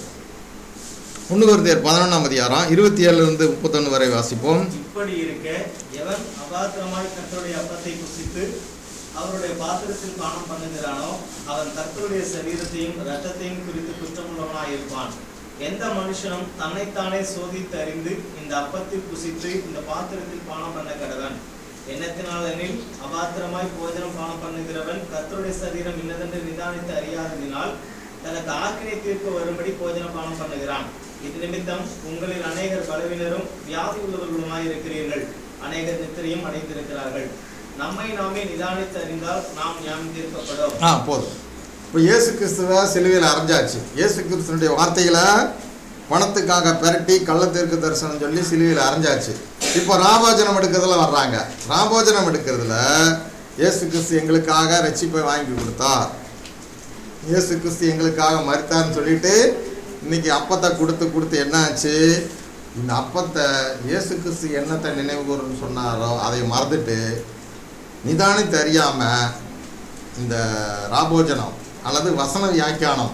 ஒன்று குருந்தியர் பதினொன்றாம் அதிகாரம் இருபத்தி ஏழுலேருந்து முப்பத்தொன்று வரை வாசிப்போம் இப்படி இருக்க எவன் அபாத்திரமாய் கர்த்தருடைய அப்பத்தை புசித்து அவருடைய பாத்திரத்தில் பானம் பண்ணுகிறானோ அவன் கர்த்தருடைய சரீரத்தையும் இரத்தத்தையும் குறித்து குற்றமுள்ளவனாய் இருப்பான் எந்த மனுஷனும் தன்னைத்தானே சோதித்து அறிந்து இந்த அப்பத்தில் புசித்து இந்த பாத்திரத்தில் பானம் பண்ண கடவன் எண்ணத்தினாலெனில் அபாத்திரமாய் போஜனம் பானம் பண்ணுகிறவன் கர்த்தருடைய சரீரம் இன்னதென்று நிதானித்து அறியாததினால் தனக்கு ஆக்கினை தீர்ப்பு வரும்படி போஜனம் பானம் பண்ணுகிறான் இது நிமித்தம் உங்களில் அநேகர் பலவினரும் வியாதி உள்ளவர்களுமாய் இருக்கிறீர்கள் அநேகர் நித்திரையும் அடைந்திருக்கிறார்கள் நம்மை நாமே நிதானித்து அறிந்தால் நாம் ஞானம் தீர்க்கப்படும் ஆ போதும் இப்போ இயேசு கிறிஸ்துவ சிலுவையில் அரைஞ்சாச்சு இயேசு கிறிஸ்துனுடைய வார்த்தைகளை பணத்துக்காக பெரட்டி கள்ளத்திற்கு தரிசனம் சொல்லி சிலுவையில் அரைஞ்சாச்சு இப்போ ராபோஜனம் எடுக்கிறதுல வர்றாங்க ராபோஜனம் எடுக்கிறதுல இயேசு கிறிஸ்து எங்களுக்காக ரட்சிப்பை வாங்கி கொடுத்தார் இயேசு கிறிஸ்து எங்களுக்காக மறித்தார்னு சொல்லிட்டு இன்னைக்கு அப்பத்தை கொடுத்து கொடுத்து என்ன ஆச்சு இந்த அப்பத்தை இயேசு கிறிஸ்து என்னத்தை நினைவு கூறுன்னு சொன்னாரோ அதை மறந்துட்டு நிதானித்து அறியாம இந்த ராபோஜனம் அல்லது வசன வியாக்கியானம்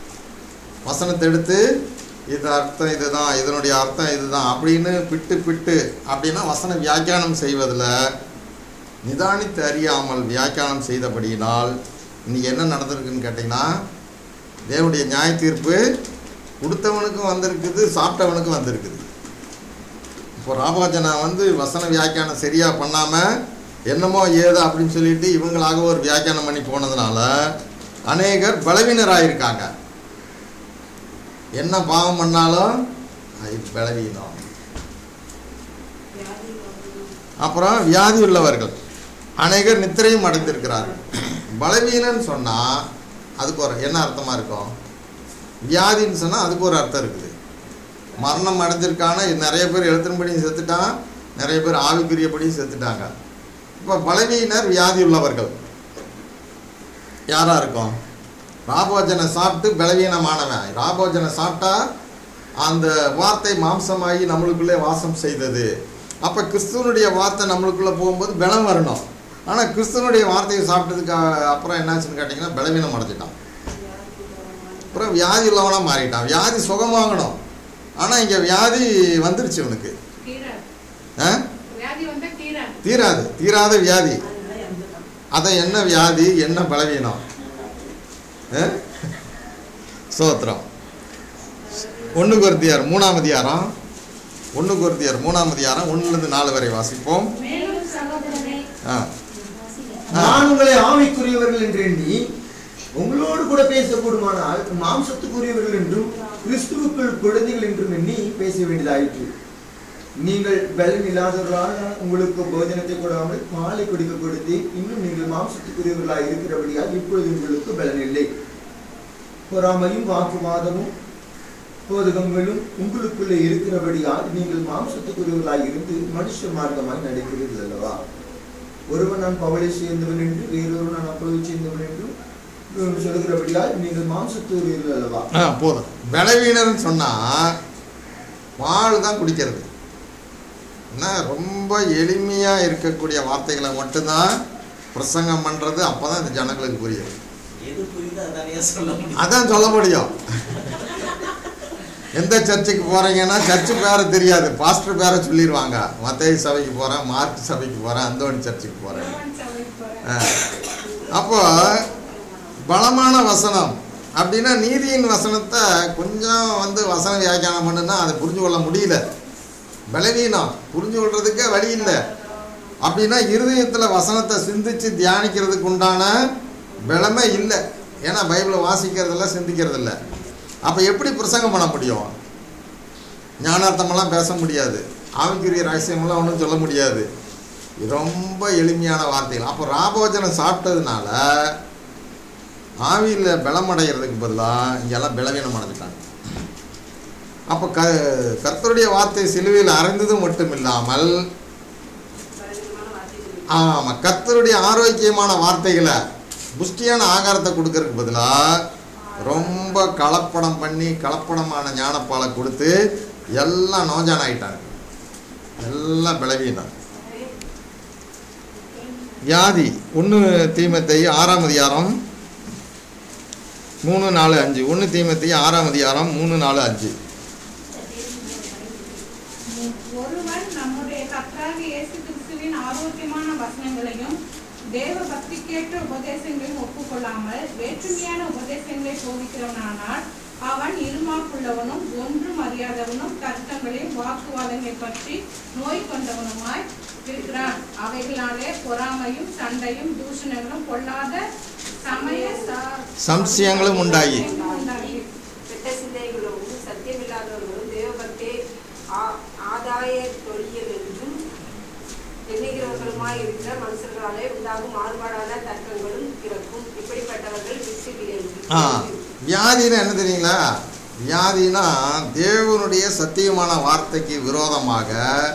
வசனத்தை எடுத்து இது அர்த்தம் இதுதான் இதனுடைய அர்த்தம் இதுதான் அப்படின்னு பிட்டு பிட்டு அப்படின்னா வசன வியாக்கியானம் செய்வதில் நிதானித்து அறியாமல் வியாக்கியானம் செய்தபடியினால் இன்னைக்கு என்ன நடந்திருக்குன்னு கேட்டிங்கன்னா தேவனுடைய நியாய தீர்ப்பு கொடுத்தவனுக்கும் வந்திருக்குது சாப்பிட்டவனுக்கும் வந்திருக்குது இப்போ ராபோஜனா வந்து வசன வியாக்கியானம் சரியாக பண்ணாமல் என்னமோ ஏதோ அப்படின்னு சொல்லிட்டு இவங்களாக ஒரு வியாக்கியானம் பண்ணி போனதுனால அநேகர் பலவீனராயிருக்காங்க என்ன பாவம் பண்ணாலும் அது பலவீனம் அப்புறம் வியாதி உள்ளவர்கள் அநேகர் நித்திரையும் அடைந்திருக்கிறார்கள் பலவீனன்னு சொன்னால் அதுக்கு ஒரு என்ன அர்த்தமாக இருக்கும் வியாதின்னு சொன்னால் அதுக்கு ஒரு அர்த்தம் இருக்குது மரணம் அடைஞ்சிருக்கான நிறைய பேர் எழுத்தின்படியும் செத்துட்டான் நிறைய பேர் ஆவிக்குரியபடியும் செத்துட்டாங்க இப்போ பலவீனர் வியாதி உள்ளவர்கள் யாராக இருக்கும் ராபோஜனை சாப்பிட்டு பலவீனமானவன் ராபோஜனை சாப்பிட்டா அந்த வார்த்தை மாம்சமாகி நம்மளுக்குள்ளே வாசம் செய்தது அப்போ கிறிஸ்துவனுடைய வார்த்தை நம்மளுக்குள்ளே போகும்போது பலம் வரணும் ஆனால் கிறிஸ்துவனுடைய வார்த்தையை சாப்பிட்டதுக்கு அ- அப்புறம் என்னாச்சுன்னு கேட்டிங்கன்னா பலவீனம் அடைஞ்சிட்டான் அப்புறம் வியாதி உள்ளவனாக மாறிட்டான் வியாதி சுகமாகணும் ஆனால் இங்கே வியாதி வந்துருச்சு இவனுக்கு தீராது ஆ வியாதி வந்தா தீராது தீராது தீராத வியாதி அதை என்ன வியாதி என்ன பலவீனம் ஆ? சோத்திரம் ஒன்று கொருத்தியார் மூணாம் அதிகாரம் ஒன்று கொருத்தியார் மூணாம் அதிகாரம் ஒன்றுலேருந்து நாலு வரை வாசிப்போம் மேலும் சகோதரரே ஆ வாசிங்க. நான் உங்களை ஆவிக்குரியவர்கள் என்று எண்ணி உங்களோடு கூட பேசக்கூடுமானால் மாம்சத்துக்குரியவர்கள் என்றும் கிறிஸ்துவுக்குள் குழந்தைகள் என்றும் எண்ணி பேச வேண்டியதாயிற்று நீங்கள் பலன் இல்லாதவர்களால் உங்களுக்கு போஜனத்தை கொடாமல் பாலை குடிக்க கொடுத்து இன்னும் நீங்கள் மாம்சத்துக்குரியவர்களாய் இருக்கிறபடியால் இப்பொழுது உங்களுக்கு பலன் இல்லை பொறாமையும் வாக்குவாதமும் போதகங்களும் உங்களுக்குள்ளே இருக்கிறபடியால் நீங்கள் மாம்சத்துக்குரியவர்களாய் இருந்து மனுஷ மார்க்கமாய் நடக்கிறீர்கள் அல்லவா ஒருவன் நான் பவளை சேர்ந்தவன் என்று வேறொரு நான் அப்பொழுது சேர்ந்தவன் என்றும் இவன் சொல்கிறபடியால் நீங்கள் மாம்சத்துரியர்கள் அல்லவா ஆ போதும் பலவீனர்னு சொன்னால் பால் தான் குடிக்கிறது என்ன ரொம்ப எளிமையாக இருக்கக்கூடிய வார்த்தைகளை மட்டும்தான் பிரசங்கம் பண்ணுறது அப்போ தான் இந்த ஜனங்களுக்கு புரியும் எது புரியுது இருந்தா தனியா சொல்ல முடியும் அதான் சொல்ல முடியும் எந்த சர்ச்சுக்கு போறீங்கன்னா சர்ச்சு பேரை தெரியாது பாஸ்டர் பேரை சொல்லிடுவாங்க மத்தேயு சபைக்கு போறேன் மார்க் சபைக்கு போறேன் அந்தோணி சர்ச்சுக்கு போறேன் ஆ. அப்போ பலமான வசனம் அப்படின்னா நீதியின் வசனத்தை கொஞ்சம் வந்து வசன வியாக்கியானம் பண்ணுனா அதை புரிஞ்சு கொள்ள முடியல பலவீனம் புரிஞ்சு கொள்றதுக்கே வழி இல்லை அப்படின்னா இருதயத்தில் வசனத்தை சிந்திச்சு தியானிக்கிறதுக்கு உண்டான பலமே இல்லை ஏன்னா பைபிளை வாசிக்கிறதில்ல சிந்திக்கிறதில்ல அப்போ எப்படி பிரசங்கம் பண்ண முடியும் ஞானார்த்தமெல்லாம் பேச முடியாது ஆவிக்குரிய ரகசியமெல்லாம் ஒன்றும் சொல்ல முடியாது இது ரொம்ப எளிமையான வார்த்தைகள் அப்போ ராபோஜனம் சாப்பிட்டதுனால ஆவியில் பலமடைகிறதுக்கு பதிலாக இங்கெல்லாம் பலவீனம் அடைஞ்சிட்டாங்க அப்போ க கர்த்தருடைய வார்த்தை சிலுவையில் அறைந்தது மட்டும் இல்லாமல் பலவீனமான வார்த்தை சொல்லி ஆமாம் கர்த்தருடைய ஆரோக்கியமான வார்த்தைகளை புஷ்டியான ஆகாரத்தை கொடுக்கறதுக்கு பதிலாக ரொம்ப கலப்படம் பண்ணி கலப்படமான ஞானப்பாலை கொடுத்து எல்லாம் நோஜான் ஆயிட்டாங்க எல்லாம் பலவீனம் வியாதி ஒன்று தீமத்தை ஆறாம் அதிகாரம் மூணு நாலு அஞ்சு ஒன்று தீமத்தை ஆறாம் அதிகாரம் மூணு நாலு அஞ்சு ஒருவன் நம்முடைய கர்த்தராகிய இயேசு கிறிஸ்துவின் ஆரோக்கியமான வசனங்களையும் தேவ பக்திக்கேற்ற உபதேசங்களையும் ஒப்புக்கொள்ளாமல் வேற்றுமையான உபதேசங்களை போதிக்கிறவனானால் அவன் இருமாப்புள்ளவனும் ஒன்றும் அறியாதவனும் தர்க்கங்களையும் வாக்குவாதங்களை பற்றி நோய் கொண்டவனுமாய் இருக்கிறான் அவைகளாலே பொறாமையும் சண்டையும் தூஷணங்களும் பொல்லாத சமய சா- சம்சயங்களும் உண்டாகி உண்டாகி கெட்ட சிந்தனைகளும் சத்தியமில்லாதவர்களும் தேவபக்தி ஆ- ஆதாய தொழில் என்றும் எண்ணுகிறவர்களுமாய் இருக்கிற மனுஷர்களாலே உண்டாகும் மாறுபாடான தர்க்கங்களும் பிறக்கும் இப்படிப்பட்டவர்கள் விட்டு ஆ வியாதின்னா என்ன தெரியுங்களா வியாதினா தேவனுடைய சத்தியமான வார்த்தைக்கு விரோதமாக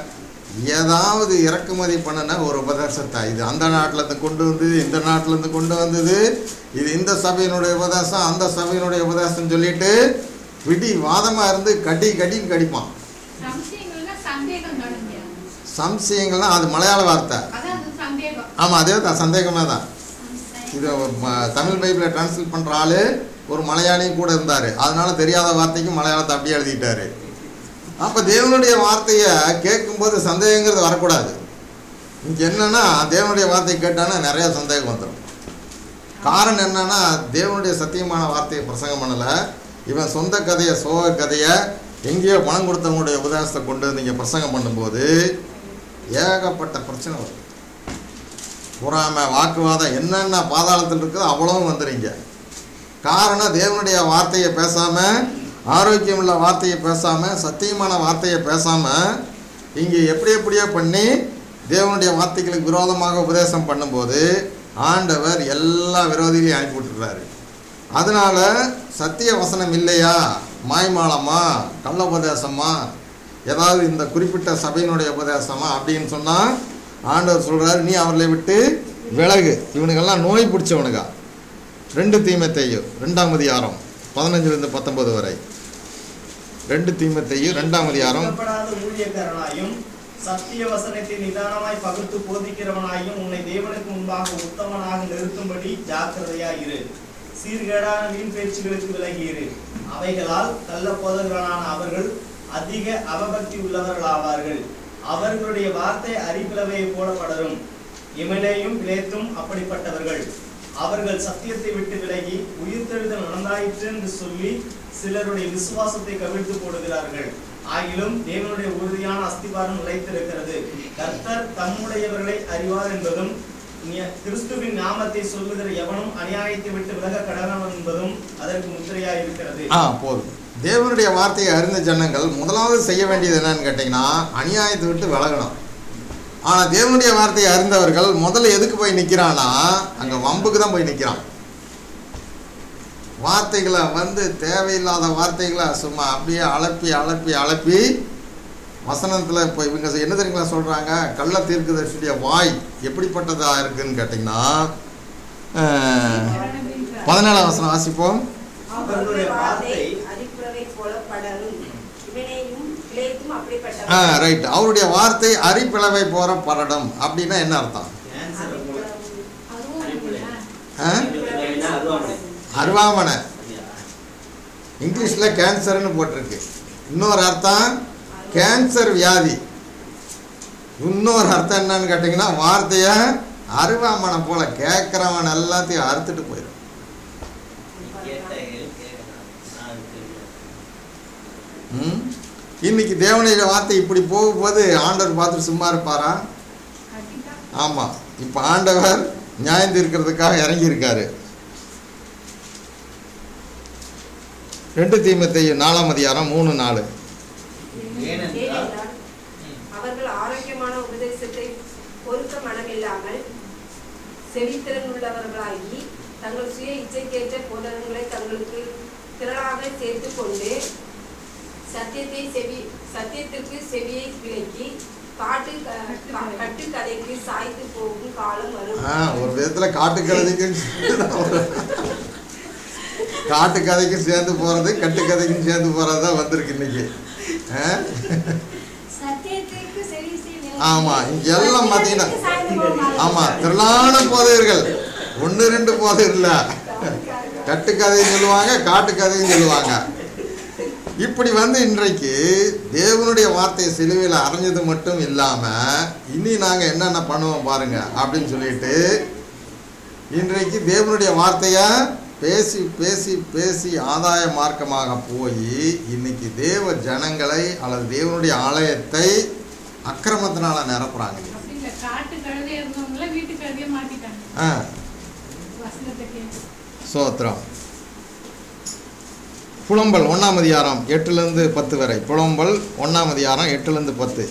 ஏதாவது இறக்குமதி பண்ணின ஒரு உபதேசத்தை இது அந்த நாட்டிலேருந்து கொண்டு வந்தது இந்த நாட்டிலேருந்து கொண்டு வந்தது இது இந்த சபையினுடைய உபதேசம் அந்த சபையினுடைய உபதேசம் சொல்லிட்டு விடி வாதமாக இருந்து கடி கடின்னு கடிப்பான் சம்சயங்கள்னா சந்தேகம் தானுங்க சம்சயங்கள்னா அது மலையாள வார்த்தை அதான் அது சந்தேகம் ஆமாம் அதே தான் சந்தேகமே தான் இது ம- தமிழ் பைபிளை டிரான்ஸ்லேட் பண்ணுற ஆள் ஒரு மலையாளியும் கூட இருந்தார் அதனால தெரியாத வார்த்தைக்கு மலையாளத்தை அப்படியே எழுதிட்டாரு அப்போ தேவனுடைய வார்த்தையை கேட்கும்போது சந்தேகங்கிறது வரக்கூடாது இங்கே என்னன்னா தேவனுடைய வார்த்தையை கேட்டானா நிறைய சந்தேகம் வந்துடும் காரணம் என்னன்னா தேவனுடைய சத்தியமான வார்த்தையை பிரசங்கம் பண்ணலை இவன் சொந்த கதையை சோக கதையை எங்கேயோ பணம் கொடுத்தவங்களுடைய உபதேசத்தை கொண்டு வந்து இங்கே பிரசங்கம் பண்ணும்போது ஏகப்பட்ட பிரச்சனை வரும் பொறாமை வாக்குவாதம் என்னென்ன பாதாளத்தில் இருக்குதோ அவ்வளவும் வந்துடுங்க காரணம் தேவனுடைய வார்த்தையை பேசாமல் ஆரோக்கியமுள்ள வார்த்தையை பேசாமல் சத்தியமான வார்த்தையை பேசாமல் இங்கே எப்படி எப்படியோ பண்ணி தேவனுடைய வார்த்தைகளுக்கு விரோதமாக உபதேசம் பண்ணும்போது ஆண்டவர் எல்லா விரோதிகளையும் அனுப்பி விட்டுறாரு அதனால சத்திய வசனம் இல்லையா மாய்மாலமா கள்ள உபதேசமா ஏதாவது இந்த குறிப்பிட்ட சபையினுடைய உபதேசமா அப்படின்னு சொன்னால் ஆண்டவர் சொல்றாரு நீ அவர்களை விட்டு விலகு இவனுக்கெல்லாம் நோய் பிடிச்சவனுங்க ரெண்டு தீமத்தையும் ரெண்டாம் அதிகாரம் பதினஞ்சுலேருந்து பத்தொன்பது வரை ரெண்டு தீமத்தையும் ரெண்டாம் அதிகாரம் வெட்கப்படாத ஊழியக்காரனாயும் சத்திய வசனத்தை நிதானமாய் பகுத்து போதிக்கிறவனாயும் உன்னை தேவனுக்கு முன்பாக உத்தமனாக நிறுத்தும்படி ஜாக்கிரதையாய் இரு சீர்கேடான வீண் பேச்சுகளுக்கு விலகி இரு அவைகளால் கள்ள போதகர்களான அவர்கள் அதிக அவபக்தி உள்ளவர்களாவார்கள் அவர்களுடைய வார்த்தை அரிப்பிளவையை போல படரும் இமலேயும் பிளேத்தும் அப்படிப்பட்டவர்கள் அவர்கள் சத்தியத்தை விட்டு விலகி உயிர்த்தெழுதல் நடந்தாயிற்று என்று சொல்லி சிலருடைய விசுவாசத்தை கவிழ்த்து போடுகிறார்கள் ஆகிலும் தேவனுடைய உறுதியான அஸ்திபாரம் நிலைத்திருக்கிறது கர்த்தர் தம்முடையவர்களை அறிவார் என்பதும் நி- கிறிஸ்துவின் நாமத்தை சொல்லுகிற எவனும் அநியாயத்தை விட்டு விலக கடவன் என்பதும் அதற்கு முத்திரையாய் இருக்கிறது ஆ போதும் தேவனுடைய வார்த்தையை அறிந்த ஜனங்கள் முதலாவது செய்ய வேண்டியது என்னன்னு கேட்டிங்கன்னா அநியாயத்தை விட்டு விலகணும் ஆனால் தேவனுடைய வார்த்தையை அறிந்தவர்கள் முதல்ல எதுக்கு போய் நிற்கிறான்னா அங்கே வம்புக்கு தான் போய் நிற்கிறான் வார்த்தைகளை வந்து தேவையில்லாத வார்த்தைகளை சும்மா அப்படியே அலப்பி அலப்பி அலப்பி வசனத்தில் இப்போ இவங்க என்ன தெரியுங்களா சொல்கிறாங்க கள்ள தீர்க்கதரிசியுடைய வாய் எப்படிப்பட்டதாக இருக்குன்னு கேட்டிங்கன்னா அஹ், பதினேழாம் வசனம் வாசிப்போம் அவர்களுடைய வார்த்தை அரிப்புறவை போல படரும் இவனையும் பிளேத்தும் ஆ அப்படிப்பட்ட ரைட் அவருடைய வார்த்தை அரிப்பிளவை போகிற பரடம் அப்படின்னா என்ன அர்த்தம் கேன்சரை போல அதுவும் இல்லையா? ஆ? அதுவும் அப்படி. அருவாமனை அப்படியா? இங்கிலீஷில் கேன்சர்னு போட்டிருக்கு இன்னொரு அர்த்தம் கேன்சர் வியாதி இன்னொரு அர்த்தம் என்னன்னு கேட்டிங்கன்னா வார்த்தையை அருவாமனை போல கேட்குறவன் எல்லாத்தையும் அறுத்துட்டு போயிடும் நீ கேட்ட கேள்வி கேட்கணும். நான் அது தெரியல. ம்? இன்னைக்கு தேவனுடைய வார்த்தை இப்படி போகும்போது ஆண்டவர் பார்த்துட்டு சும்மா இருப்பாரா கண்டிப்பா ஆமாம் இப்போ ஆண்டவர் நியாயம் தீர்க்கிறதுக்காக இறங்கியிருக்காரு ரெண்டு தீமத்தை நாலாம் அதிகாரம் மூணு நாலு ஏனென்றால் ஏனென்றால் அவர்கள் ஆரோக்கியமான உபதேசத்தை பொறுக்க மனமில்லாமல் செவித்திறன் உள்ளவர்களாகி தங்கள் சுய இச்சைக்கேற்ற போதகங்களை தங்களுக்கு திரளாக சேர்த்துக் கொண்டு சத்தியத்தை செவி சத்தியத்திற்கு செவியை விலக்கி காட்டு க- க- கட்டுக்கதைக்கு சாய்த்து போகும் காலம் வரும் ஆ ஒரு விதத்தில் காட்டுக்கதைக்கு காட்டுக்கதைக்கும் சேர்ந்து போகிறது கட்டுக்கதைக்கும் சேர்ந்து போகிறது தான் வந்திருக்கு இன்னைக்கு ஆ? சத்தியத்திற்கு செவி செவி ஆமா, இங்க எல்லாம் பாத்தீங்கன்னா- சத்தியத்திற்கு சாய்ந்து போகும் ஆமாம் திரளான போதையர்கள் ஒன்று ரெண்டு போதை இல்லை கட்டுக்கதையும் சொல்லுவாங்க காட்டுக்கதையும் சொல்லுவாங்க இப்படி வந்து இன்றைக்கு தேவனுடைய வார்த்தையை சிலுவையில் அரைஞ்சது மட்டும் இல்லாமல் இனி நாங்கள் என்னென்ன பண்ணுவோம் பாருங்க அப்படின்னு சொல்லிட்டு இன்றைக்கு தேவனுடைய வார்த்தையை பேசி பேசி பேசி ஆதாய மார்க்கமாக போய் இன்னைக்கு தேவ ஜனங்களை அல்லது தேவனுடைய ஆலயத்தை அக்கிரமத்தினால நிரப்புறாங்க அப்படி இல்ல காட்டு கழுதையா இருந்தவங்கள வீட்டு கழுதையா மாத்திட்டாங்க ஆ வசனத்தை கேட்டு சோத்திரம் புலம்பல் ஒன்றாம் அதிகாரம் எட்டுலேருந்து பத்து வரை புலம்பல் ஒன்றாம் அதிகாரம் எட்டுலேருந்து பத்து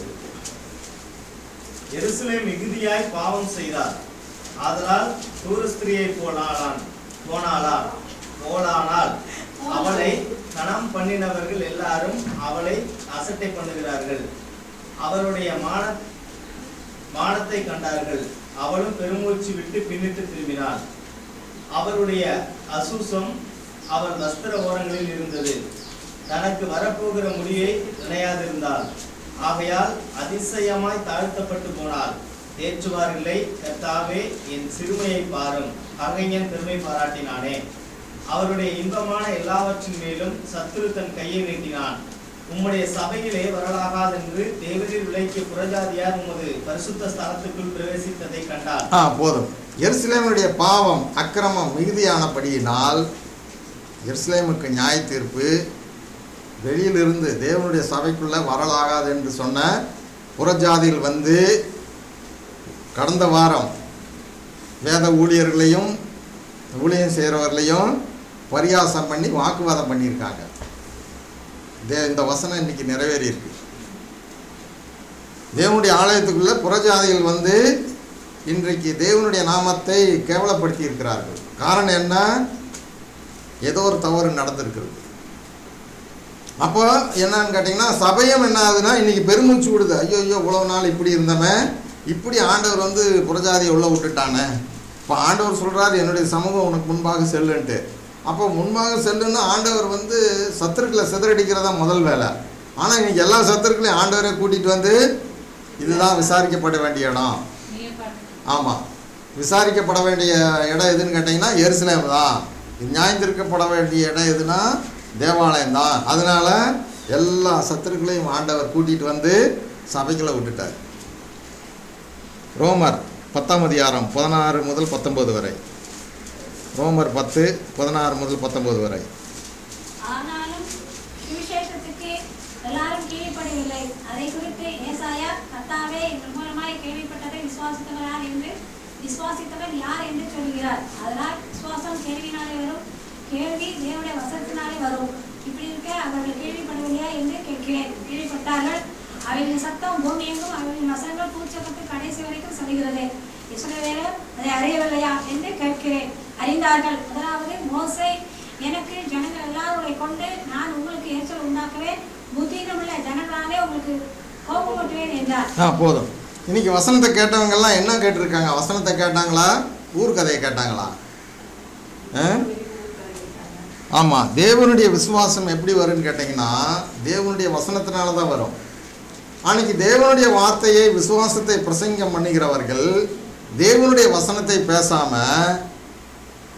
எருசலேம் மிகுதியாய் பாவம் செய்தார் ஆதலால் தூரஸ்திரியை போனாளான் போனாளால் போலானால் அவளை கணம் பண்ணினவர்கள் எல்லாரும் அவளை அசட்டை பண்ணுகிறார்கள் அவருடைய மான மானத்தை கண்டார்கள் அவளும் பெருமூச்சு விட்டு பின்னிட்டு திரும்பினாள் அவருடைய அசூசம் அவர் வஸ்திர ஓரங்களில் இருந்தது தனக்கு வரப்போகிற முடியை நினையாதிருந்தாள் ஆகையால் அதிசயமாய் தாழ்த்தப்பட்டு போனாள் தேற்றுவார் இல்லை கர்த்தாவே என் சிறுமையை பாரும் பகைஞன் பெருமை பாராட்டினானே அவருடைய இன்பமான எல்லாவற்றின் மேலும் சத்துரு தன் கையை நீட்டினான் உம்முடைய சபையிலே வரலாகாதென்று தேவரீர் விலைக்கு புறஜாதியார் உமது பரிசுத்த ஸ்தலத்துக்குள் பிரவேசித்ததை கண்டார் ஆ போதும் எருசலேமுடைய பாவம் அக்கிரமம் மிகுதியானபடியினால் எருசலேமுக்கு நியாய தீர்ப்பு வெளியிலிருந்து தேவனுடைய சபைக்குள்ளே வரலாகாது என்று சொன்ன புறஜாதியில் வந்து கடந்த வாரம் வேத ஊழியர்களையும் ஊழியம் செய்கிறவர்களையும் பரியாசம் பண்ணி வாக்குவாதம் பண்ணியிருக்காங்க தே இந்த வசனம் இன்னைக்கு நிறைவேறி இருக்கு தேவனுடைய ஆலயத்துக்குள்ள புறஜாதிகள் வந்து இன்றைக்கு தேவனுடைய நாமத்தை கேவலப்படுத்தி இருக்கிறார்கள் காரணம் என்ன ஏதோ ஒரு தவறு நடந்திருக்கிறது அப்போ என்னன்னு கேட்டிங்கன்னா சபையும் என்ன ஆகுதுன்னா இன்னைக்கு பெருமூச்சு விடுது ஐயோ ஐயோ இவ்வளவு நாள் இப்படி இருந்தவன் இப்படி ஆண்டவர் வந்து புறஜாதியை உள்ள விட்டுட்டானே இப்போ ஆண்டவர் சொல்கிறாரு என்னுடைய சமூகம் உனக்கு முன்பாக செல்லுன்ட்டு அப்போ முன்பாக செல்லுன்னு ஆண்டவர் வந்து சத்துருக்களை சிதறடிக்கிறதா முதல் வேலை ஆனால் இன்னைக்கு எல்லா சத்துருக்களையும் ஆண்டவரை கூட்டிகிட்டு வந்து இதுதான் விசாரிக்கப்பட வேண்டிய இடம் நீயே பாருங்க ஆமாம் விசாரிக்கப்பட வேண்டிய இடம் எதுன்னு கேட்டிங்கன்னா எருசலேம் தான் நியாயந்திருக்கப்பட வேண்டிய இடம் எதுனா தேவாலயம் தான் அதனால எல்லா சத்துருக்களையும் ஆண்டவர் கூட்டிகிட்டு வந்து சபைக்குள்ள விட்டுட்டார் ரோமர் பத்தாம் அதிகாரம் பதினாறு முதல் பத்தொன்பது வரை ரோமர் பத்து பதினாறு முதல் பத்தொன்பது வரை ஆனாலும் சுவிசேஷத்துக்கு எல்லாரும் கீழ்ப்படவில்லை அதை குறித்து ஏசாயா கர்த்தாவே எங்கள் மூலமாய் கேள்விப்பட்டதை விசுவாசித்தவர் என்று விசுவாசித்தவர் யார் என்று சொல்கிறார் அதனால் விசுவாசம் கேள்வினாலே வரும் கேள்வி தேவனுடைய வசனத்தினாலே வரும் இப்படி இருக்க அவர்கள் கேள்விப்படவில்லையா என்று கேட்கிறேன் கேள்விப்பட்டார்கள் அவர்களின் சத்தம் பூமி எங்கும் அவர்களின் வசனங்கள் பூச்சப்பட்டு கடைசி வரைக்கும் சொல்கிறது இஸ்ரவேலர் அதை அறியவில்லையா என்று கேட்கிறேன் அறிந்தார்கள் முதலாவது மோசே எனக்கு ஜனங்கள் எல்லாருடைய கொண்டு நான் உங்களுக்கு எரிச்சல் உண்டாக்குவேன் புத்தியிலும் உள்ள ஜனங்களாலே உங்களுக்கு கோபம் கொட்டுவேன் என்றார் ஆ போதும் இன்னைக்கு வசனத்தை கேட்டவங்கெல்லாம் என்ன கேட்டிருக்காங்க வசனத்தை கேட்டாங்களா ஊர் கதையை கேட்டாங்களா ஆ ஆமாம் தேவனுடைய விசுவாசம் எப்படி வரும்னு கேட்டிங்கன்னா தேவனுடைய வசனத்தினால தான் வரும் அன்னைக்கு தேவனுடைய வார்த்தையை விசுவாசத்தை பிரசங்கம் பண்ணுகிறவர்கள் தேவனுடைய வசனத்தை பேசாமல்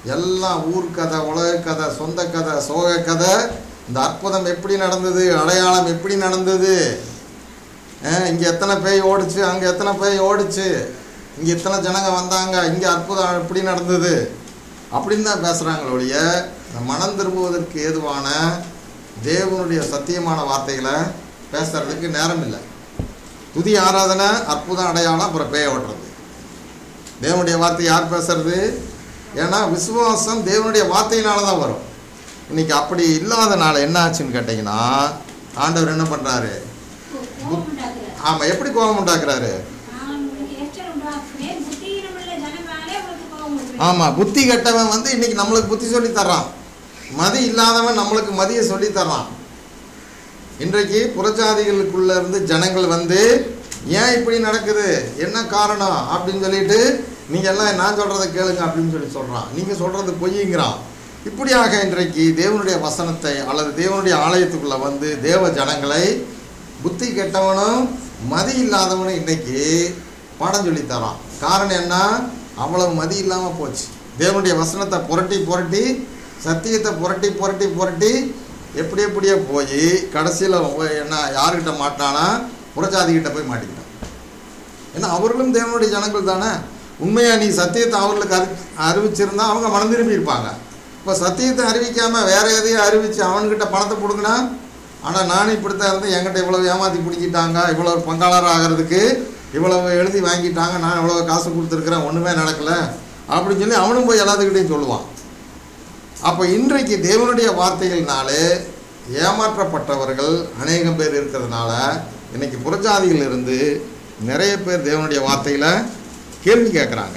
எல்லாம் ஊர் கதை உலக கதை சொந்த கதை சோக கதை இந்த அற்புதம் எப்படி நடந்தது அடையாளம் எப்படி நடந்தது இங்கே எத்தனை பேய் ஓடுச்சு அங்கே எத்தனை பேய் ஓடுச்சு இங்கே இத்தனை ஜனங்க வந்தாங்க இங்கே அற்புதம் எப்படி நடந்தது அப்படின்னு தான் பேசுகிறாங்களே ஒழிய இந்த மனம் திரும்புவதற்கு ஏதுவான தேவனுடைய சத்தியமான வார்த்தைகளை பேசுறதுக்கு நேரம் இல்லை துதி ஆராதனை அற்புதம் அடையாளம் அப்புறம் பேய ஓட்டுறது தேவனுடைய வார்த்தை யார் பேசுறது ஏன்னா விசுவாசம் தேவனுடைய வார்த்தையினால தான் வரும் இன்னைக்கு அப்படி இல்லாதனால என்ன ஆச்சுன்னு கேட்டிங்கன்னா ஆண்டவர் என்ன பண்ணுறாரு கோபம் உண்டாக்குறார் ஆமாம் எப்படி கோபம் உண்டாக்குறாரு நான் உங்களுக்கு எரிச்சல் உண்டாக்குறேன் புத்தியினமுள்ள ஜனங்களாலே உங்களுக்கு கோபம் உண்டாக்குறேன் ஆமாம் புத்தி கெட்டவன் வந்து இன்னைக்கு நம்மளுக்கு புத்தி சொல்லி தர்றான் மதி இல்லாதவன் நம்மளுக்கு மதியை சொல்லி தர்றான் இன்றைக்கு புறஜாதிகளுக்குள்ள இருந்து ஜனங்கள் வந்து ஏன் இப்படி நடக்குது என்ன காரணம் அப்படின்னு சொல்லிட்டு நீங்க எல்லாம் நான் சொல்றதை கேளுங்க அப்படின்னு சொல்லி சொல்றான் நீங்க சொல்றது பொய்யுங்கிறான் இப்படியாக இன்றைக்கு தேவனுடைய வசனத்தை அல்லது தேவனுடைய ஆலயத்துக்குள்ள வந்து தேவ ஜனங்களை புத்தி கெட்டவனும் மதி இல்லாதவனும் இன்னைக்கு பாடம் சொல்லி தரான் காரணம் என்ன அவ்வளவு மதி இல்லாமல் போச்சு தேவனுடைய வசனத்தை புரட்டி புரட்டி சத்தியத்தை புரட்டி புரட்டி புரட்டி எப்படி எப்படியோ போய் கடைசியில் என்ன யாருக்கிட்ட மாட்டானா புறஜாதிகிட்ட போய் மாட்டிக்கிட்டான் ஏன்னா அவர்களும் தேவனுடைய ஜனங்கள் தானே உண்மையாக நீ சத்தியத்தை அவர்களுக்கு அறி அறிவிச்சிருந்தா அவங்க மனம் திரும்பி இருப்பாங்க இப்போ சத்தியத்தை அறிவிக்காமல் வேற எதையும் அறிவித்து அவன்கிட்ட பணத்தை கொடுங்கினா ஆனால் நானும் இப்படித்தான் இருந்தேன் என்கிட்ட இவ்வளவு ஏமாற்றி பிடிக்கிட்டாங்க இவ்வளோ பங்காளர் ஆகிறதுக்கு இவ்வளவு எழுதி வாங்கிட்டாங்க நான் இவ்வளோ காசு கொடுத்துருக்குறேன் ஒன்றுமே நடக்கலை அப்படின்னு சொல்லி அவனும் போய் எல்லாத்துக்கிட்டையும் சொல்லுவான் அப்போ இன்றைக்கு தேவனுடைய வார்த்தைகள்னாலே ஏமாற்றப்பட்டவர்கள் அநேகம் பேர் இருக்கிறதுனால இன்னைக்கு புறஜாதிகள் இருந்து நிறைய பேர் தேவனுடைய வார்த்தையில கேள்வி கேட்குறாங்க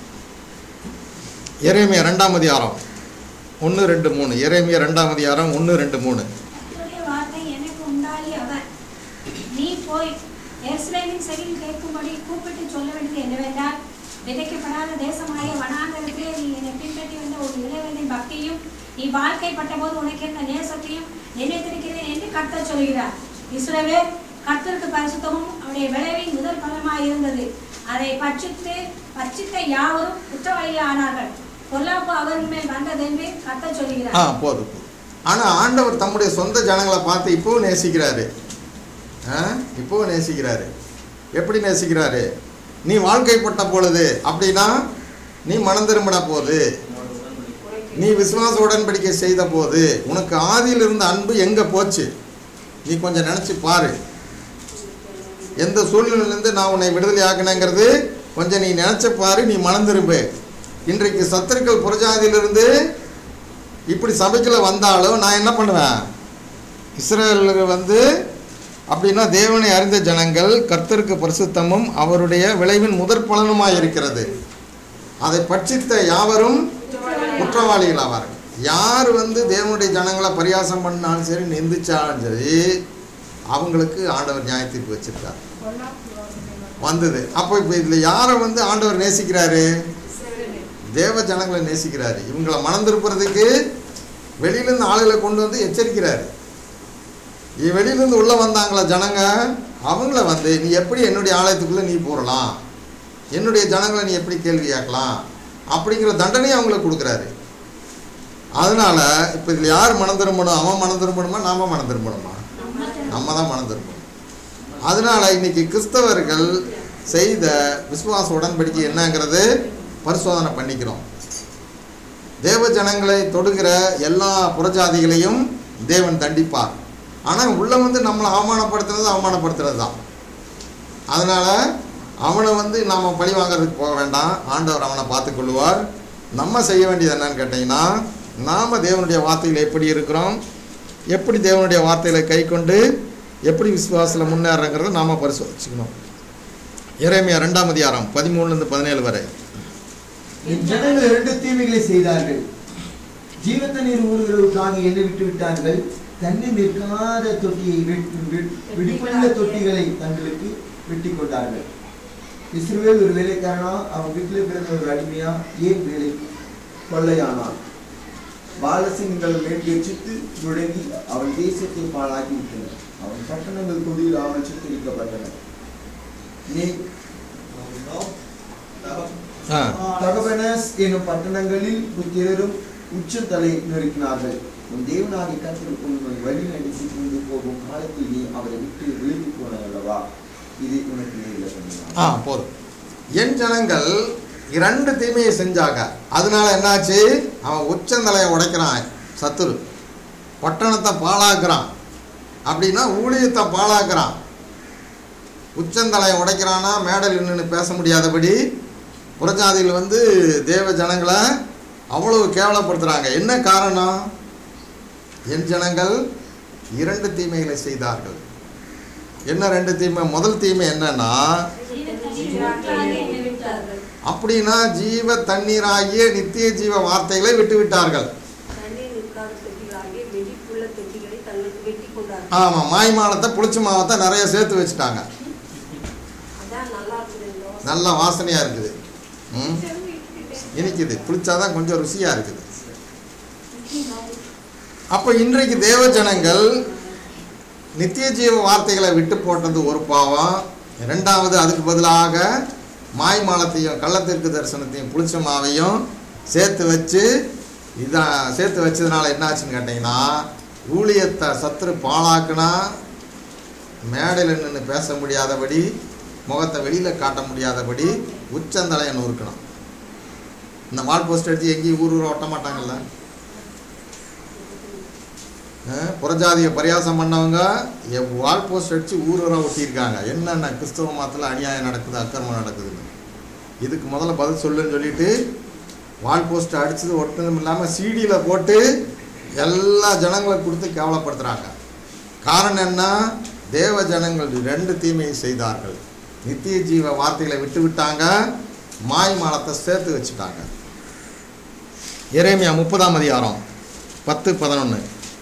எரேமியா ரெண்டாம் அதிகாரம் ஒன்று ரெண்டு மூணு எரேமியா ரெண்டாம் அதிகாரம் ஒன்று ரெண்டு மூணு கர்த்தருடைய வார்த்தை எனக்கு உண்டாகி அவர் நீ போய் எருசலேமின் செவியில் கேட்கும்படி கூப்பிட்டு சொல்ல வேண்டியது என்னவென்றால் விதைக்கப்படாத தேசமாய வனாந்தரத்திலே நீ என்னை பின்பற்றி வந்த ஒரு இளைவனின் பக்தியும் நீ வாழ்க்கைப்பட்ட போது உனக்கு இருந்த நேசத்தையும் நினைத்திருக்கிறேன் என்று கர்த்தர் சொல்கிறார் இஸ்ரவே கர்த்தருக்கு பரிசுத்தமும் அவருடைய விளைவின் முதல் பலமாய் இருந்தது அதை பட்சித்து பட்சித்த யாவரும் குற்றவாளிகள் ஆனார்கள் பொல்லாப்பு அவர்கள் மேல் வந்ததென்று கர்த்தர் சொல்கிறார் ஆ போதும் போதும் ஆனால் ஆண்டவர் தம்முடைய சொந்த ஜனங்களை பார்த்து இப்போவும் நேசிக்கிறாரு ஆ இப்போவும் நேசிக்கிறாரு எப்படி நேசிக்கிறாரு நீ வாழ்க்கைப்பட்ட பொழுது அப்படின்னா நீ மனம் திரும்பின போது நீ விசுவாச உடன்படிக்கை செய்த போது உனக்கு ஆதியில் இருந்த அன்பு எங்கே போச்சு நீ கொஞ்சம் நினச்சி பாரு எந்த சூழ்நிலையிலேருந்து நான் உன்னை விடுதலை ஆக்கினேங்கிறது கொஞ்சம் நீ நினச்சி பாரு நீ மனம் திரும்பு இன்றைக்கு சத்துருக்கள் புறஜாதியிலிருந்து இப்படி சபைக்குள்ள வந்தாலும் நான் என்ன பண்ணுவேன் இஸ்ரேலுக்கு வந்து அப்படின்னா தேவனை அறிந்த ஜனங்கள் கர்த்தருக்கு பரிசுத்தமும் அவருடைய விளைவின் முதற் பலனுமாய் இருக்கிறது அதை பட்சித்த யாவரும் குற்றவாளிகள் ஆவார்கள் யார் வந்து தேவனுடைய ஜனங்களை பரியாசம் பண்ணாலும் சரி நிந்திச்சாலும் சரி அவங்களுக்கு ஆண்டவர் நியாய தீர்ப்பு வச்சிருக்கார் வந்தது அப்போ இப்போ இதில் யாரை வந்து ஆண்டவர் நேசிக்கிறாரு தேவ ஜனங்களை நேசிக்கிறாரு இவங்களை மனம் திருப்புறதுக்கு வெளியிலேருந்து ஆளுகளை கொண்டு வந்து எச்சரிக்கிறாரு இ- வெளியிலேருந்து உள்ளே வந்தாங்களா ஜனங்க அவங்கள வந்து நீ எப்படி என்னுடைய ஆலயத்துக்குள்ளே நீ போடலாம் என்னுடைய ஜனங்களை நீ எப்படி கேள்வி கேட்கலாம் அப்படிங்கிற தண்டனையை அவங்களுக்கு கொடுக்குறாரு அதனால இப்போ இதில் யார் மனம் திரும்பணும் அவன் மனம் திரும்பணுமா நாம மனம் திரும்பணுமா நம்ம தான் மனம் திரும்பணும் அதனால இன்னைக்கு கிறிஸ்தவர்கள் செய்த விசுவாச உடன்படிக்கை என்னங்கிறது பரிசோதனை பண்ணிக்கிறோம் தேவ ஜனங்களை தொடுகிற எல்லா புறஜாதிகளையும் தேவன் தண்டிப்பார் ஆனால் உள்ள வந்து நம்மளை அவமானப்படுத்துறது அவமானப்படுத்துறது தான் அதனால அவனை வந்து நாம் பழி வாங்குறதுக்கு போக வேண்டாம் ஆண்டவர் அவனை பார்த்துக்கொள்வார் நம்ம செய்ய வேண்டியது என்னன்னு கேட்டிங்கன்னா நாம் தேவனுடைய வார்த்தையில் எப்படி இருக்கிறோம் எப்படி தேவனுடைய வார்த்தைகளை கை கொண்டு எப்படி விசுவாசத்தில் முன்னேறங்கிறத நாம் பரிசோதிச்சுக்கணும் இறைமையா ரெண்டாம் அதிகாரம் பதிமூணுலேருந்து பதினேழு வரை என் ஜனங்கள் இரண்டு தீமைகளை செய்தார்கள் ஜீவ தண்ணீர் ஊறுகிறவுக்காக என்னை விட்டு விட்டார்கள் தண்ணீர் நிற்காத தொட்டியை வெட்- வெட்- வெடிப்புள்ள தொட்டிகளை தங்களுக்கு வெட்டி கொண்டார்கள் இஸ்ரவேல் ஒரு வேலைக்காரனா அவன் வீட்டில் பிறந்த ஒரு அடிமையா ஏன் வேலை கொள்ளையானான் பாலசிங்கங்கள் மேற்கெச்சித்து முழங்கி அவன் தேசத்தை பாழாக்கி விட்டனர் அவன் பட்டணங்கள் கொடியில் அவன் சித்தரிக்கப்பட்டன நீ Now, now, ஆ தகவனஸ் எனும் பட்டணங்களில் புத்திரரும் உச்சந்தலை நெருக்கினார்கள் உன் தேவனாகிய கர்த்தர் உன்னை வழி நடத்தி கொண்டு போகும் காலத்தில் நீ அவரை விட்டு விலகி போனாய் அல்லவா இது உனக்கு நேரில் ஆ போதும் என் ஜனங்கள் இரண்டு தீமையை செஞ்சாங்க அதனால என்னாச்சு அவன் உச்சந்தலையை உடைக்கிறான் சத்துரு பட்டணத்தை பாழாக்குறான் அப்படின்னா ஊழியத்தை பாழாக்குறான் உச்சந்தலையை உடைக்கிறானா மேடல் நின்று பேச முடியாதபடி புறஜாதியில் வந்து தேவ ஜனங்களை அவ்வளவு கேவலப்படுத்துகிறாங்க என்ன காரணம் என் ஜனங்கள் இரண்டு தீமைகளை செய்தார்கள் என்ன ரெண்டு தீமை முதல் தீமை என்னன்னா அப்படின்னா ஜீவ தண்ணீராகிய நித்திய ஜீவ வார்த்தைகளை விட்டு விட்டார்கள் தண்ணீர் நிற்காத தொட்டிகளாகிய வெடிப்புள்ள தொட்டிகளை தங்களுக்கு வெட்டி கொண்டார்கள் ஆமாம் மாய்மாலத்தை புளிச்ச மாவத்தை நிறைய சேர்த்து வச்சுட்டாங்க அதான் நல்லா இருக்குது நல்ல வாசனையாக இருக்குது ம் இனிக்குது புளிச்சாதான் கொஞ்சம் ருசியாக இருக்குது அப்போ இன்றைக்கு தேவ ஜனங்கள் நித்திய ஜீவ வார்த்தைகளை விட்டு போட்டது ஒரு பாவம் ரெண்டாவது அதுக்கு பதிலாக மாய்மாலத்தையும் கள்ளத்திற்கு தரிசனத்தையும் புளிச்ச மாவையும் சேர்த்து வச்சு இதான் சேர்த்து வச்சதுனால என்னாச்சுன்னு கேட்டிங்கன்னா ஊழியத்தை சத்துரு பாழாக்குனா மேடையில் நின்று பேச முடியாதபடி முகத்தை வெளியில் காட்ட முடியாதபடி உச்சந்தலையை நொறுக்கணும் இந்த வால் போஸ்ட் அடித்து எங்கேயும் ஊர் ஊரை ஒட்ட மாட்டாங்கல்ல அஹ், புறஜாதிய பரியாசம் பண்ணவங்க எ- வால் போஸ்ட் அடித்து ஊர் ஊராக ஒட்டியிருக்காங்க என்னென்ன கிறிஸ்தவ மதத்தில் அநியாயம் நடக்குது அக்கிரமம் நடக்குதுன்னு இதுக்கு முதல்ல பதில் சொல்லுன்னு சொல்லிட்டு வால் போஸ்ட் அடிச்சது ஒட்டுனதும் இல்லாமல் சிடியில் போட்டு எல்லா ஜனங்களை கொடுத்து கேவலப்படுத்துகிறாங்க காரணம் என்ன தேவ ஜனங்கள் ரெண்டு தீமையை செய்தார்கள் நித்திய ஜீவ வார்த்தைகளை விட்டு விட்டாங்க மாய் மாலத்தை சேர்த்து வச்சுட்டாங்க எரேமியா முப்பதாம் அதிகாரம் பத்து பதினொன்று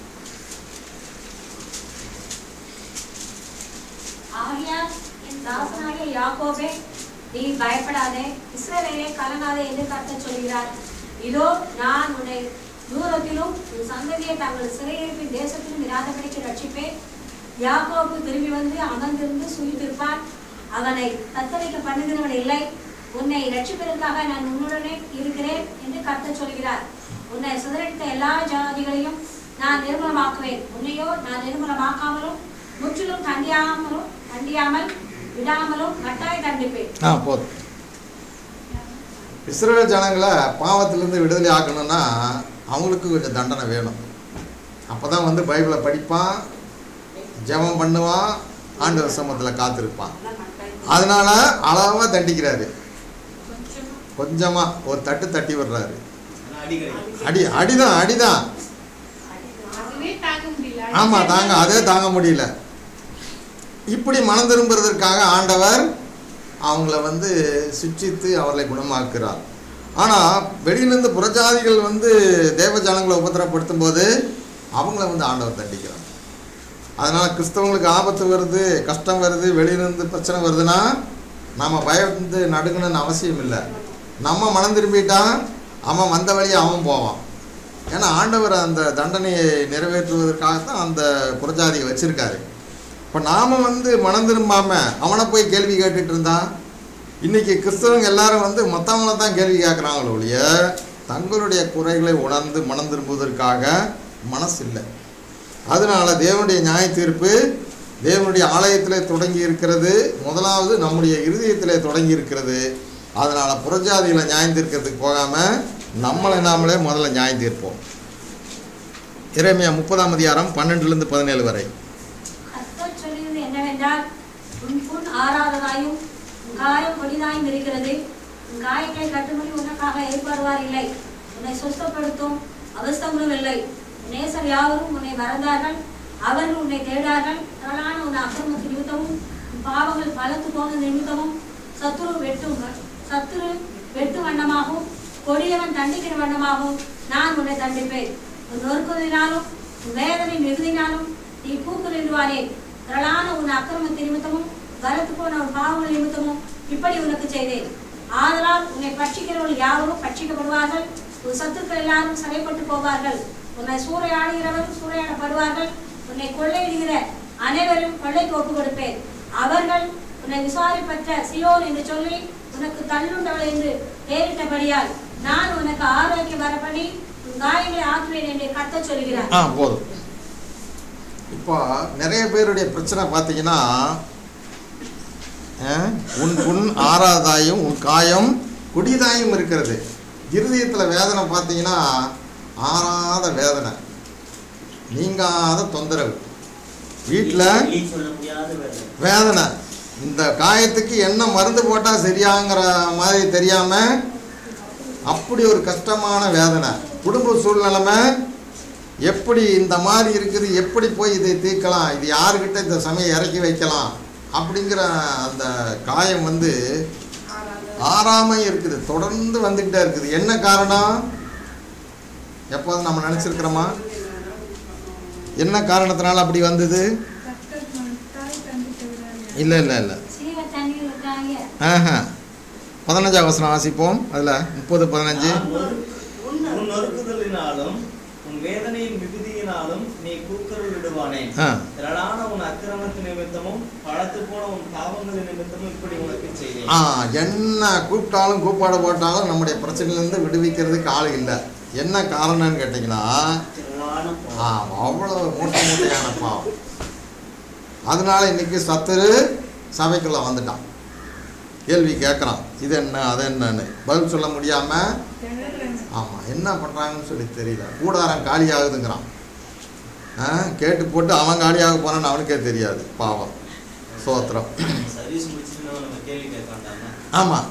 ஆகையால் என் தாசனாகிய யாக்கோபே நீ பயப்படாதே இஸ்ரவேலே கலங்காதே என்று கர்த்தர் சொல்கிறார் இதோ நான் உன்னை தூரத்திலும் உன் சந்ததியை தங்கள் சிறையிருப்பின் தேசத்திலும் இராதபடிக்கு ரட்சிப்பேன் யாக்கோபு திரும்பி வந்து அமர்ந்திருந்து சுயித்திருப்பான் அவனை தத்தளிக்க பண்ணுகிறவன் இல்லை உன்னை ரட்சிப்பதற்காக நான் உன்னுடனே இருக்கிறேன் என்று கர்த்தர் சொல்கிறார் உன்னை சிதறடித்த எல்லா ஜாதிகளையும் நான் நிர்மலமாக்குவேன் உன்னையோ நான் நிர்மலமாக்காமலும் முற்றிலும் கண்டியாமலும் கண்டியாமல் விடாமலும் கட்டாய தண்டிப்பேன் ஆ போதும் இஸ்ரேல் ஜனங்களை பாவத்திலேருந்து விடுதலை ஆக்கணும்னா அவங்களுக்கு கொஞ்சம் தண்டனை வேணும் அப்போ தான் வந்து பைபிளை படிப்பான் ஜெபம் பண்ணுவான் ஆண்டவர் சமத்தில் காத்திருப்பான் அதனால அளவாக தண்டிக்கிறாரு கொஞ்சமாக ஒரு தட்டு தட்டி விடுறாரு அடிக்கடி அடி அடிதான் அடிதான் அதுவே தாங்க முடியல ஆமாம் தாங்க அதே தாங்க முடியல இப்படி மனம் திரும்புறதற்காக ஆண்டவர் அவங்கள வந்து சிட்சித்து அவர்களை குணமாக்குறார் ஆனால் வெளியிலேருந்து புறஜாதிகள் வந்து தேவ ஜனங்களை உபத்திரப்படுத்தும் போது அவங்கள வந்து ஆண்டவர் தண்டிக்கிறார் அதனால் கிறிஸ்தவங்களுக்கு ஆபத்து வருது கஷ்டம் வருது வெளியிலேருந்து பிரச்சனை வருதுன்னா நாம் பயந்து நடுங்கணும்னு அவசியம் இல்லை நம்ம மனம் திரும்பிட்டா அவன் வந்த வழியை அவன் போவான் ஏன்னா ஆண்டவர் அந்த தண்டனையை நிறைவேற்றுவதற்காகத்தான் அந்த புறஜாதியை வச்சிருக்காரு இப்போ நாம் வந்து மனம் திரும்பாமல் அவனை போய் கேள்வி கேட்டுட்டு இருந்தா இன்னைக்கு கிறிஸ்தவங்க எல்லாரும் வந்து மற்றவங்கள தான் கேள்வி கேட்குறாங்களோ ஒழிய தங்களுடைய குறைகளை உணர்ந்து மனம் திரும்புவதற்காக மனசு இல்லை அதனால தேவனுடைய நியாய தீர்ப்பு தேவனுடைய ஆலயத்திலே தொடங்கி இருக்கிறது முதலாவது நம்முடைய இருதயத்திலே தொடங்கி இருக்கிறது அதனால புறஜாதிகளை நியாயம் தீர்க்கிறதுக்கு போகாமல் நம்மளை நாமளே முதல்ல நியாயம் தீர்ப்போம் இறைமையா முப்பதாம் அதிகாரம் பன்னெண்டுலேருந்து பதினேழு வரை கர்த்தர் சொல்கிறது என்னவென்றால் உன் புண் ஆறாததாயும் உன் காயம் கொடிதாயும் இருக்கிறது உன் காயத்தை கட்டும்படி உனக்காக ஏற்படுவார் இல்லை உன்னை சுத்தப்படுத்தும் அவஸ்தங்களும் இல்லை உன் நேசர் யாவரும் உன்னை மறந்தார்கள் அவர்கள் உன்னை தேடார்கள் திரளான உன் அக்கிரமத்து நிமித்தமும் உன் பாவங்கள் பலத்து போன நிமித்தமும் சத்துரு வெட்டும் சத்துரு வெட்டு வண்ணமாகவும் கொடியவன் தண்டிக்கிற வண்ணமாகவும் நான் உன்னை தண்டிப்பேன் உன் நொறுக்குவதினாலும் உன் வேதனை மிகுதினாலும் நீ கூக்குலிடுவானே திரளான உன் அக்கிரமத்து நிமித்தமும் பலத்து போன உன் பாவங்கள் நிமித்தமும் இப்படி உனக்கு செய்தேன் ஆதலால் உன்னை பட்சிக்கிறவர்கள் யாவரும் பட்சிக்கப்படுவார்கள் உன் சத்துக்கள் எல்லாரும் சிறைப்பட்டு போவார்கள் உன்னை சூறையாடுகிறவரும் சூறையாடப்படுவார்கள் உன்னை கொள்ளையிடுகிற அனைவரும் கொள்ளைக்கு ஒப்பு கொடுப்பேன் அவர்கள் உன்னை விசாரிப்பற்ற சியோன் என்று சொல்லி உனக்கு தள்ளுண்டவள் என்று பேரிட்டபடியால் நான் உனக்கு ஆரோக்கியம் வரப்படி உன் காயங்களை ஆற்றுவேன் என்று கர்த்தர் சொல்கிறார் ஆ போதும் இப்போ நிறைய பேருடைய பிரச்சனை பார்த்தீங்கன்னா அஹ், உன் புண் ஆறாதாயும் உன் காயம் குடிதாயும் இருக்கிறது இருதயத்தில் வேதனை பார்த்தீங்கன்னா ஆறாத வேதனை நீங்காத தொந்தரவு வீட்டில் வெளியே சொல்ல முடியாத வேலை வேதனை இந்த காயத்துக்கு என்ன மருந்து போட்டால் சரியாங்கிற மாதிரி தெரியாமல் அப்படி ஒரு கஷ்டமான வேதனை குடும்ப சூழ்நிலைமை எப்படி இந்த மாதிரி இருக்குது எப்படி போய் இதை தீர்க்கலாம் இது யாருக்கிட்ட இந்த சமயம் இறக்கி வைக்கலாம் அப்படிங்கிற அந்த காயம் வந்து ஆறாம இருக்குது தொடர்ந்து வந்துக்கிட்டே இருக்குது என்ன காரணம் எப்போதும் நம்ம நினச்சிருக்கிறோமா என்ன காரணத்தினால அப்படி வந்தது கர்த்தர் தன் தாய் தந்தை தவிர இல்லை இல்லை இல்லை சீவ தண்ணீர் இருக்காங்க ஆஹா பதினஞ்சாம் வசனம் வாசிப்போம் அதில் முப்பது பதினஞ்சு நான் ஒரு- உன் நொறுக்குதலினாலும் உன் வேதனையின் மிகுதியினாலும் நீ கூக்குரல் விடுவானே ஆ திரளான உன் அக்கிரமத்து நிமித்தமும் பழத்து போன உன் பாவங்கள் நிமித்தமும் இப்படி உனக்கு செய்தேன் ஆ என்ன கூப்பிட்டாலும் கூப்பாடு போட்டாலும் நம்முடைய பிரச்சனையிலேருந்து விடுவிக்கிறதுக்கு ஆள் இல்லை என்ன காரணம்னு கேட்டிங்கன்னா திரளான ஆ அவ்வளோ மூட்டை மூட்டையான பாவம் அதனால இன்னைக்கு சத்துரு சபைக்குள்ள வந்துட்டான் கேள்வி கேட்குறான் இது என்ன அது என்னன்னு பதில் சொல்ல முடியாமல் திணறாங்க. ஆமாம் என்ன பண்ணுறாங்கன்னு சொல்லி தெரியல கூடாரம் காலி ஆகுதுங்கிறான் ஆ கேட்டு போட்டு அவன் காலியாக போனான்னு அவனுக்கே தெரியாது பாவம் சோத்திரம் சர்வீஸ் முடிச்சுட்டு நம்ம கேள்வி கேட்க வேண்டாமா ஆமாம்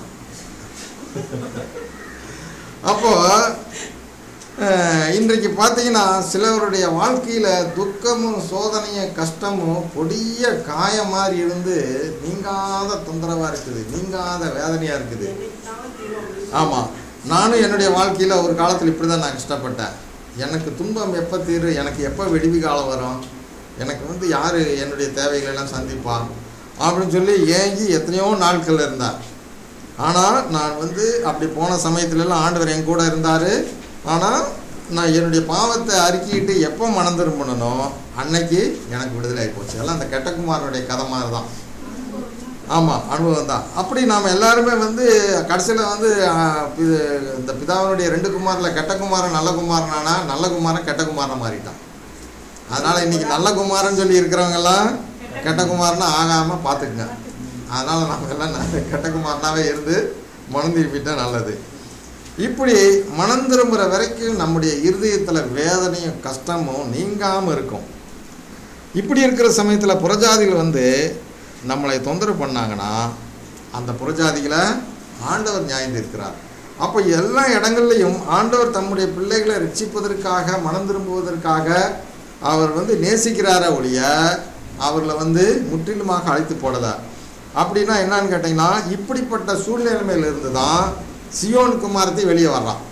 அப்போ அஹ், இன்றைக்கு பார்த்தீங்கன்னா சிலருடைய வாழ்க்கையில் துக்கமும் சோதனையும் கஷ்டமும் கொடிய காயம் மாதிரி இருந்து நீங்காத தொந்தரவாக இருக்குது நீங்காத வேதனையாக இருக்குது ஆமாம் நானும் என்னுடைய வாழ்க்கையில் ஒரு காலத்தில் இப்படி தான் நான் கஷ்டப்பட்டேன் எனக்கு துன்பம் எப்போ தீரு எனக்கு எப்போ வெடிவு காலம் வரும் எனக்கு வந்து யார் என்னுடைய தேவைகளை எல்லாம் சந்திப்பா அப்படின்னு சொல்லி ஏங்கி எத்தனையோ நாட்கள் இருந்தேன் ஆனால் நான் வந்து அப்படி போன சமயத்துலலாம் ஆண்டவர் என் கூட இருந்தார் ஆனால் நான் என்னுடைய பாவத்தை அறிக்கிட்டு எப்போ மனம் திரும்பணுனோ அன்னைக்கு எனக்கு விடுதலை ஆகி போச்சு எல்லாம் அந்த கெட்டகுமாரனுடைய கதை மாதிரி தான் ஆமாம் அனுபவம் தான் அப்படி நாம் எல்லாருமே வந்து கடைசியில் வந்து ஆ, பி- இந்த பிதாவினுடைய ரெண்டு குமாரில் கெட்ட குமாரன் நல்ல குமாரனானா நல்ல குமாரன் கெட்ட குமாரன் மாறிட்டான் அதனால் இன்னைக்கு நல்ல குமாரன் சொல்லி இருக்கிறவங்கெல்லாம் கெட்ட குமாரனா ஆகாமல் பார்த்துக்குங்க அதனால் நம்ம எல்லாம் நல்ல கெட்ட குமாரனாவே இருந்து மனம் திரும்பிட்டா நல்லது இப்படி மனம் திரும்புகிற வரைக்கும் நம்முடைய இருதயத்தில் வேதனையும் கஷ்டமும் நீங்காமல் இருக்கும் இப்படி இருக்கிற சமயத்தில் புறஜாதிகள் வந்து நம்மளை தொந்தரவு பண்ணாங்கன்னா அந்த புறஜாதிகளை ஆண்டவர் நியாயந்திருக்கிறார் அப்போ எல்லா இடங்கள்லையும் ஆண்டவர் தம்முடைய பிள்ளைகளை ரட்சிப்பதற்காக மனம் திரும்புவதற்காக அவர் வந்து நேசிக்கிறார ஒழிய அவர்களை வந்து முற்றிலுமாக அழைத்து போடல அப்படின்னா என்னன்னு கேட்டிங்கன்னா இப்படிப்பட்ட சூழ்நிலைமையிலிருந்து தான் சியோன் குமாரத்தை வெளியே வர்றான்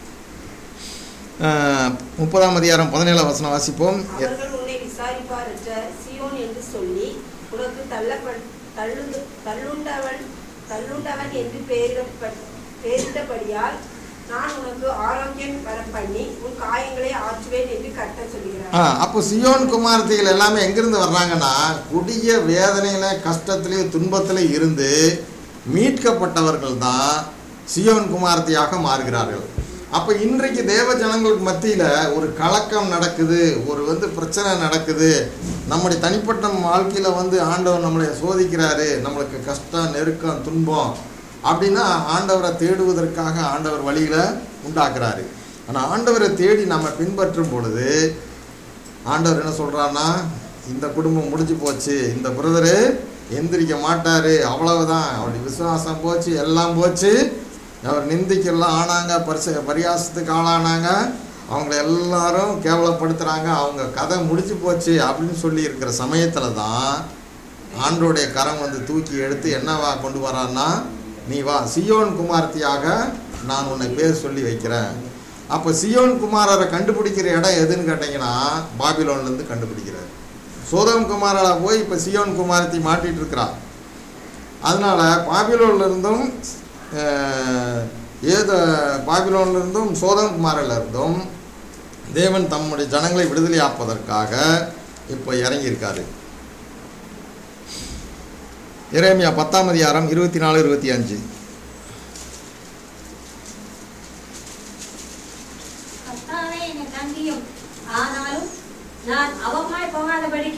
அஹ், முப்பதாம் அதிகாரம் பதினேழாம் வசனம் வாசிப்போம் அவர்கள் உன்னை விசாரிப்பாரற்ற சியோன் என்று சொல்லி உனக்கு தள்ளப்பட் தள்ளுந்து தள்ளுண்டவன் தள்ளுண்டவன் என்று பெயரிடப்பட் பெயரிட்டபடியால் நான் உனக்கு ஆரோக்கியம் வர பண்ணி உன் காயங்களை ஆற்றுவேன் என்று கட்ட ஆ சொல்கிறார் அப்போ சியோன் குமாரத்திகள் எல்லாமே எங்கிருந்து வர்றாங்கன்னா கொடிய வேதனையில கஷ்டத்திலையும் துன்பத்திலையும் இருந்து மீட்கப்பட்டவர்கள் தான் சியோன் குமாரத்தியாக மாறுகிறார்கள் அப்போ இன்றைக்கு தேவ ஜனங்களுக்கு மத்தியில் ஒரு கலக்கம் நடக்குது ஒரு வந்து பிரச்சனை நடக்குது நம்முடைய தனிப்பட்ட வாழ்க்கையில் வந்து ஆண்டவர் நம்மளை சோதிக்கிறாரு நம்மளுக்கு கஷ்டம் நெருக்கம் துன்பம் அப்படின்னா ஆண்டவரை தேடுவதற்காக ஆண்டவர் வழியில் உண்டாக்குறாரு ஆனால் ஆண்டவரை தேடி நம்ம பின்பற்றும் பொழுது ஆண்டவர் என்ன சொல்கிறான்னா இந்த குடும்பம் முடிஞ்சு போச்சு இந்த பிரதரு எந்திரிக்க மாட்டார் அவ்வளவுதான் அவருடைய விசுவாசம் போச்சு எல்லாம் போச்சு அவர் நிந்திக்கெல்லாம் ஆனாங்க பரிச பரியாசத்துக்கு ஆளானாங்க அவங்கள எல்லாரும் கேவலப்படுத்துகிறாங்க அவங்க கதை முடிஞ்சு போச்சு அப்படின்னு சொல்லி இருக்கிற சமயத்தில் தான் ஆண்டோடைய கரம் வந்து தூக்கி எடுத்து என்னவா கொண்டு வரான்னா நீ வா சியோன் குமாரத்தியாக நான் உன்னை பேர் சொல்லி வைக்கிறேன் அப்போ சியோன் குமாரரை கண்டுபிடிக்கிற இடம் எதுன்னு கேட்டிங்கன்னா பாபிலோன்லேருந்து கண்டுபிடிக்கிறார் சோதம் குமாரால போய் இப்போ சியோன் குமாரத்தை மாட்டிட்டு இருக்கிறா அதனால பாபிலோன்ல இருந்தும் அஹ், ஏத பாபிலோன்ல இருந்தும் சோதம் குமாரில் இருந்தும் தேவன் தம்முடைய ஜனங்களை விடுதலையாப்பதற்காக இப்போ இறங்கியிருக்காரு இறைமையா பத்தாம் அதிகாரம் இருபத்தி நாலு இருபத்தி அஞ்சு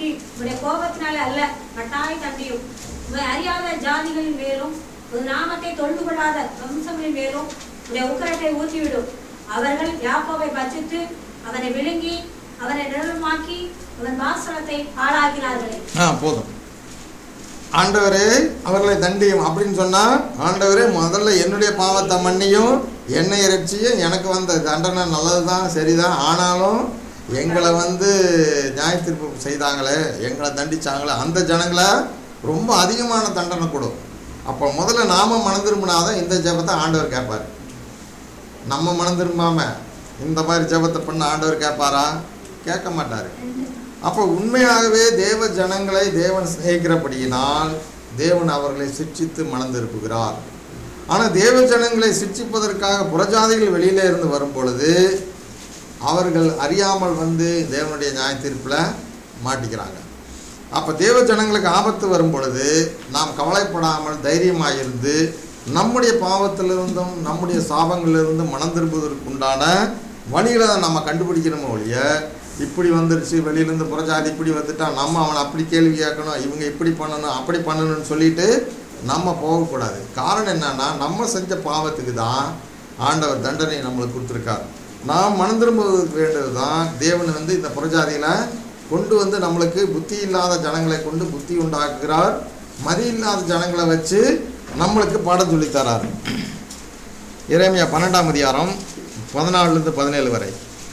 நீ உடைய கோபத்தினாலே அல்ல கட்டாய் தண்டியும் உங்களை அறியாத ஜாதிகளின் மேலும் ஒரு நாமத்தை தொழுது கொள்ளாத வம்சங்களின் மேலும் உடைய உக்கரத்தை ஊற்றிவிடும் அவர்கள் யாக்கோவை பட்சித்து அவனை விழுங்கி அவனை நிழலுமாக்கி அவன் வாசலத்தை பாழாக்கினார்களே ஆ போதும் ஆண்டவரே அவர்களை தண்டியும் அப்படின்னு சொன்னா ஆண்டவரே முதல்ல என்னுடைய பாவத்தை மன்னியும் என்னை இறைச்சியும் எனக்கு வந்த தண்டனை நல்லதுதான் சரிதான் ஆனாலும் எங்களை வந்து நியாய தீர்ப்பு செய்தாங்களே எங்களை தண்டிச்சாங்களே அந்த ஜனங்களை ரொம்ப அதிகமான தண்டனை கொடும் அப்போ முதல்ல நாம மனம் திரும்பினாதான் இந்த ஜெபத்தை ஆண்டவர் கேட்பார் நம்ம மனம் திரும்பாம இந்த மாதிரி ஜெபத்தை பண்ண ஆண்டவர் கேட்பாரா கேட்க மாட்டார் அப்போ உண்மையாகவே தேவ ஜனங்களை தேவன் சிநேகிக்கிறபடியினால் தேவன் அவர்களை சிட்சித்து மனம் திருப்புகிறார் ஆனால் தேவ ஜனங்களை சிட்சிப்பதற்காக புறஜாதிகள் வெளியில இருந்து வரும் பொழுது அவர்கள் அறியாமல் வந்து தேவனுடைய நியாய தீர்ப்பில் மாட்டிக்கிறாங்க அப்போ தேவ ஜனங்களுக்கு ஆபத்து வரும் பொழுது நாம் கவலைப்படாமல் தைரியமாக இருந்து நம்முடைய பாவத்திலிருந்தும் நம்முடைய சாபங்களிலிருந்தும் மனம் திரும்புவதற்கு உண்டான வழிகளை நம்ம கண்டுபிடிக்கணுமோ ஒழிய இப்படி வந்துருச்சு வெளியிலேருந்து புறஜாதி இப்படி வந்துட்டா நம்ம அவனை அப்படி கேள்வி கேட்கணும் இவங்க இப்படி பண்ணணும் அப்படி பண்ணணும்னு சொல்லிட்டு நம்ம போகக்கூடாது காரணம் என்னன்னா நம்ம செஞ்ச பாவத்துக்கு தான் ஆண்டவர் தண்டனை நம்மளுக்கு கொடுத்துருக்கார் நாம் மனம் திரும்புவதற்கு வேண்டியது தான் தேவன் வந்து இந்த புறஜாதியில் கொண்டு வந்து நம்மளுக்கு புத்தி இல்லாத ஜனங்களை கொண்டு புத்தி உண்டாக்குகிறார் மதி இல்லாத ஜனங்களை வச்சு நம்மளுக்கு பாடம் சொல்லித் தரார் இறைமையா பன்னெண்டாம் அதிகாரம் பதினாலுலேருந்து பதினேழு வரை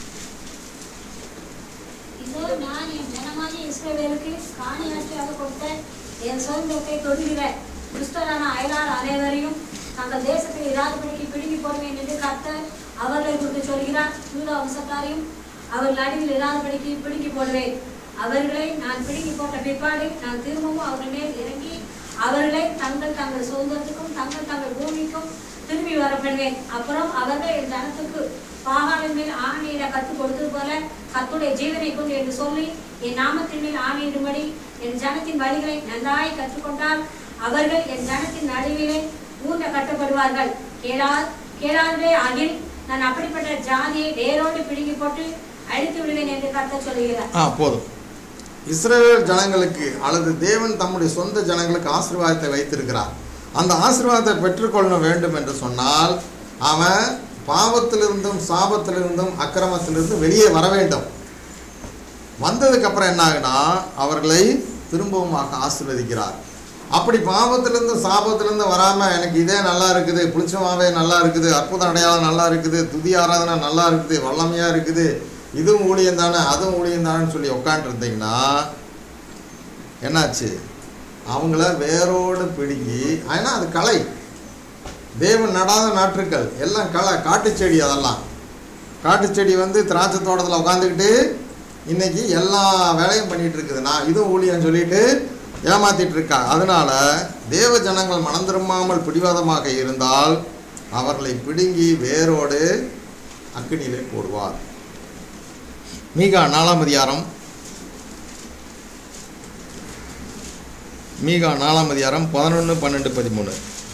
இதோ நான் என் ஜனமாகிய இஸ்ரவேலுக்கு காணியாட்சியாக கொடுத்த என் சுதந்திரத்தை தொடுகிற துஷ்டரான அயலார் அனைவரையும் தங்கள் தேசத்தில் இராதபடிக்கு பிடுங்கி போடுவேன் என்று கர்த்தர் அவர்களை குறித்து சொல்கிறார் யூத வம்சத்தாரையும் அவர்கள் அடிவில் இராதபடிக்கு பிடுங்கி போடுவேன் அவர்களை நான் பிடுங்கி போட்ட பிற்பாடு நான் திரும்பவும் அவர்கள் மேல் இறங்கி அவர்களை தங்கள் தங்கள் சுதந்திரத்துக்கும் தங்கள் தங்கள் பூமிக்கும் திரும்பி வர பண்ணுவேன் அப்புறம் அவர்கள் என் ஜனத்துக்கு பாகாலின் மேல் ஆணையிட கற்றுக் கொடுத்தது போல கத்துடைய ஜீவனை கொண்டு என்று சொல்லி என் நாமத்தின் மேல் ஆணையிடும்படி என் ஜனத்தின் வழிகளை நன்றாய் கற்றுக்கொண்டால் அவர்கள் என் ஜனத்தின் நடுவிலே ஊன்ற கட்டப்படுவார்கள் கேளா கேளாதே ஆகில் நான் அப்படிப்பட்ட ஜாதியை வேரோடு பிடுங்கி போட்டு அழித்து விடுவேன் என்று கர்த்தர் சொல்கிறார் ஆ போதும் இஸ்ரவேல் ஜனங்களுக்கு அல்லது தேவன் தம்முடைய சொந்த ஜனங்களுக்கு ஆசீர்வாதத்தை வைத்திருக்கிறார் அந்த ஆசீர்வாதத்தை பெற்றுக்கொள்ள வேண்டும் என்று சொன்னால் அவன் பாவத்திலிருந்தும் சாபத்திலிருந்தும் அக்கிரமத்திலிருந்தும் வெளியே வர வேண்டும் வந்ததுக்கு அப்புறம் என்ன ஆகுனா அவர்களை திரும்பவுமாக ஆசீர்வதிக்கிறார் அப்படி பாவத்திலிருந்து சாபத்திலிருந்து வராமல் எனக்கு இதே நல்லா இருக்குது புளிச்சமாவே நல்லா இருக்குது அற்புத அடையாளம் நல்லா இருக்குது துதி ஆராதனை நல்லா இருக்குது வல்லமையாக இருக்குது இதுவும் ஊழியம் தானே அதுவும் ஊழியம் தானேன்னு சொல்லி உட்காந்துருந்தீங்கன்னா என்னாச்சு அவங்கள வேரோடு பிடுங்கி ஏன்னா அது கலை தேவன் நடாத நாற்றுக்கள் எல்லாம் களை காட்டுச் செடி அதெல்லாம் காட்டுச் செடி வந்து திராட்சை தோட்டத்தில் உட்காந்துக்கிட்டு இன்னைக்கு எல்லா வேலையும் பண்ணிட்டு இருக்குது நான் இதுவும் ஊழியம் சொல்லிட்டு ஏமாத்திட்டு இருக்கா அதனால தேவ ஜனங்கள் மனம் திரும்பாமல் பிடிவாதமாக இருந்தால் அவர்களை பிடுங்கி வேரோடு அக்கினியிலே போடுவார் மீகா நாலாம் அதிகாரம் மீகா நாலாம் அதிகாரம் பதினொன்று பன்னெண்டு பதிமூணு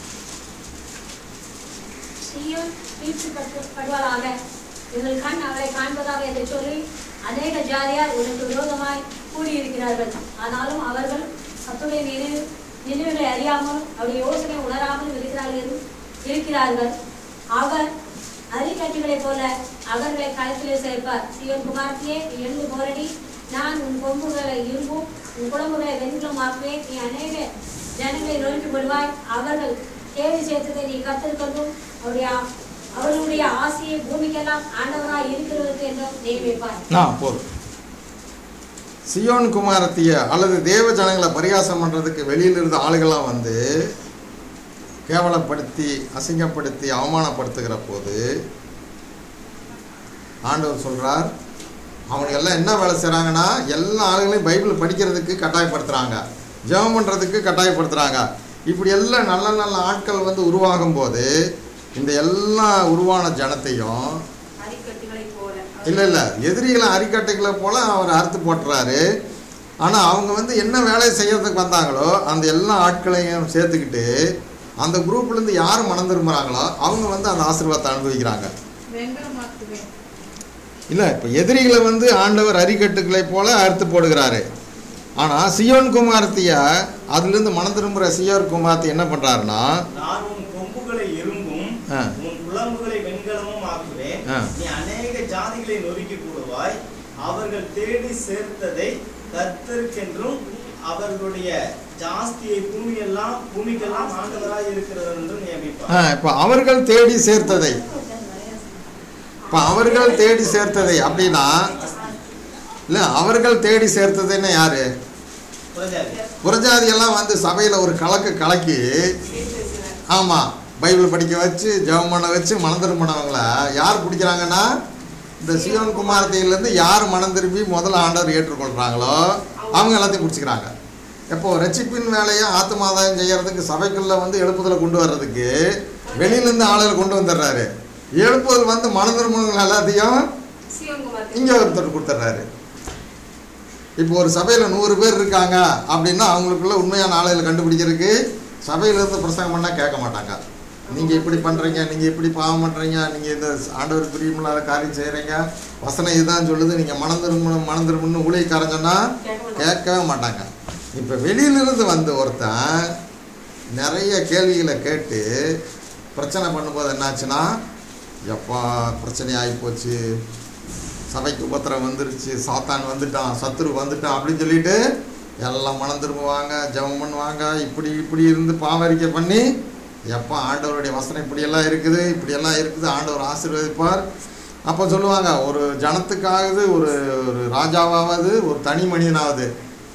சீயோன் தீர்த்துப்படுவாளாக எங்கள் கண் அவளை காண்பதாக என்று சொல்லி அநேக ஜாதியார் உனக்கு விரோதமாய் கூடியிருக்கிறார்கள் ஆனாலும் அவர்கள் கத்துடைய நினைவு நினைவுகளை அறியாமல் அவருடைய யோசனை உணராமல் இருக்கிறார்கள் இருக்கிறார்கள் அவர் அரிக்கட்டுகளைப் போல அவர்களை களத்திலே சேர்ப்பார் சிவன் குமார்த்தியே நீ எழுந்து போரடி நான் உன் கொம்புகளை இரும்பும் உன் குழம்புகளை வெண்கலமாக்குவேன் நீ அநேக ஜனங்களை நொறுக்கி விடுவாய் அவர்கள் கேள்வி சேர்த்ததை நீ கத்திருக்கொண்டும் அவருடைய அவர்களுடைய ஆசையை பூமிக்கெல்லாம் ஆண்டவராய் இருக்கிறவருக்கு என்றும் நியமிப்பார் ஆ போதும் சியோன் குமாரத்திய அல்லது தேவ ஜனங்களை பரிகாசம் பண்ணுறதுக்கு வெளியில இருந்த ஆளுகள்லாம் வந்து கேவலப்படுத்தி அசிங்கப்படுத்தி அவமானப்படுத்துகிற போது ஆண்டவர் சொல்றார் அவனுங்க எல்லாம் என்ன வேலை செய்கிறாங்கன்னா எல்லா ஆளுகளையும் பைபிள் படிக்கிறதுக்கு கட்டாயப்படுத்துகிறாங்க ஜெபம் பண்ணுறதுக்கு கட்டாயப்படுத்துகிறாங்க இப்படி எல்லாம் நல்ல நல்ல ஆட்கள் வந்து உருவாகும் போது இந்த எல்லா உருவான ஜனத்தையும் அரிக்கட்டுகளைப் போல இல்லை இல்லை எதிரிகளை அரிக்கட்டைகளை போல அவர் அறுத்து போட்டுறாரு ஆனால் அவங்க வந்து என்ன வேலை செய்யறதுக்கு வந்தாங்களோ அந்த எல்லா ஆட்களையும் சேர்த்துக்கிட்டு அந்த குரூப்லேருந்து யார் மனம் திரும்புகிறாங்களோ அவங்க வந்து அந்த ஆசீர்வாதத்தை அனுபவிக்கிறாங்க வெண்கலமாக்குவேன் இல்லை இப்போ எதிரிகளை வந்து ஆண்டவர் அரிக்கட்டுகளை போல அறுத்து போடுகிறாரு ஆனால் சியோன் குமாரத்திய அதுலேருந்து மனம் திரும்புகிற சியோன் குமாரத்தி என்ன பண்ணுறாருன்னா நான் உன் கொம்புகளை இரும்பும் ஆ. உன் குழம்புகளை வெண்கலமும் ஆக்குவேன் ஆ. நீ அநேக ஜாதிகளை நொறுக்கி போடுவாய் அவர்கள் தேடி சேர்த்ததை கர்த்தருக்கென்றும் அவர்களுடைய ஜாஸ்தியை பூமியெல்லாம் பூமிக்கெல்லாம் ஆண்டவராய் இருக்கிறவர் என்றும் நியமிப்பார் இப்போ அவர்கள் தேடி சேர்த்ததை இப்போ அவர்கள் தேடி சேர்த்ததை அப்படின்னா இல்லை அவர்கள் தேடி சேர்த்ததுன்னு யாரு புரிஞ்சாது புறஜாதியெல்லாம் வந்து சபையில் ஒரு கலக்கு கலக்கி ஆமாம் பைபிள் படிக்க வச்சு ஜெபம் பண்ண வச்சு மனம் திரும்பினவங்கள யார் பிடிக்கிறாங்கன்னா இந்த சியோன் குமாரத்தையிலேருந்து யார் மனம் திரும்பி முதல்ல ஆண்டவர் ஏற்றுக்கொள்கிறாங்களோ அவங்க எல்லாத்தையும் பிடிச்சிக்கிறாங்க எப்போ ரட்சிப்பின் வேலையை ஆத்மாதாயம் செய்யறதுக்கு சபைக்குள்ள வந்து எழுப்புதலை கொண்டு வர்றதுக்கு வெளியிலேருந்து ஆளுகளை கொண்டு வந்துடுறாரு எழுப்புதல் வந்து மனம் திரும்பினவங்க எல்லாத்தையும் சிவகுமார் இங்கே ஒருத்தர் கொடுத்துட்றாரு இப்போ ஒரு சபையில் நூறு பேர் இருக்காங்க அப்படின்னா அவங்களுக்குள்ள உண்மையான ஆளுகளை கண்டுபிடிக்கிறதுக்கு சபையிலேருந்து பிரசங்கம் பண்ணால் கேட்க மாட்டாங்க நீங்கள் இப்படி பண்ணுறீங்க நீங்கள் இப்படி பாவம் பண்ணுறீங்க நீங்கள் இந்த ஆண்டவர் பிரியமில்லாத காரியம் செய்கிறீங்க வசனம் இதுதான் சொல்லுது நீங்கள் மனம் திரும்பணும் மனம் திரும்பணும்னு ஊழியக்காரன் சொன்னால் கேட்கவே மாட்டாங்க இப்போ வெளியிலிருந்து வந்து ஒருத்தன் நிறைய கேள்விகளை கேட்டு பிரச்சனை பண்ணும்போது என்னாச்சுன்னா எப்பா பிரச்சனை ஆகிப்போச்சு சபைக்கு உபத்திரம் வந்துருச்சு சாத்தான் வந்துட்டான் சத்துரு வந்துட்டான் அப்படின்னு சொல்லிட்டு எல்லாம் மனம் திரும்புவாங்க ஜெபம் பண்ணுவாங்க இப்படி இப்படி இருந்து பாவரிக்கை பண்ணி எப்போ ஆண்டவருடைய வசனம் இப்படியெல்லாம் இருக்குது இப்படியெல்லாம் இருக்குது ஆண்டவர் ஆசீர்வதிப்பார் அப்போ சொல்லுவாங்க ஒரு ஜனத்துக்காவது ஒரு ஒரு ராஜாவாவது ஒரு தனி மனிதனாவது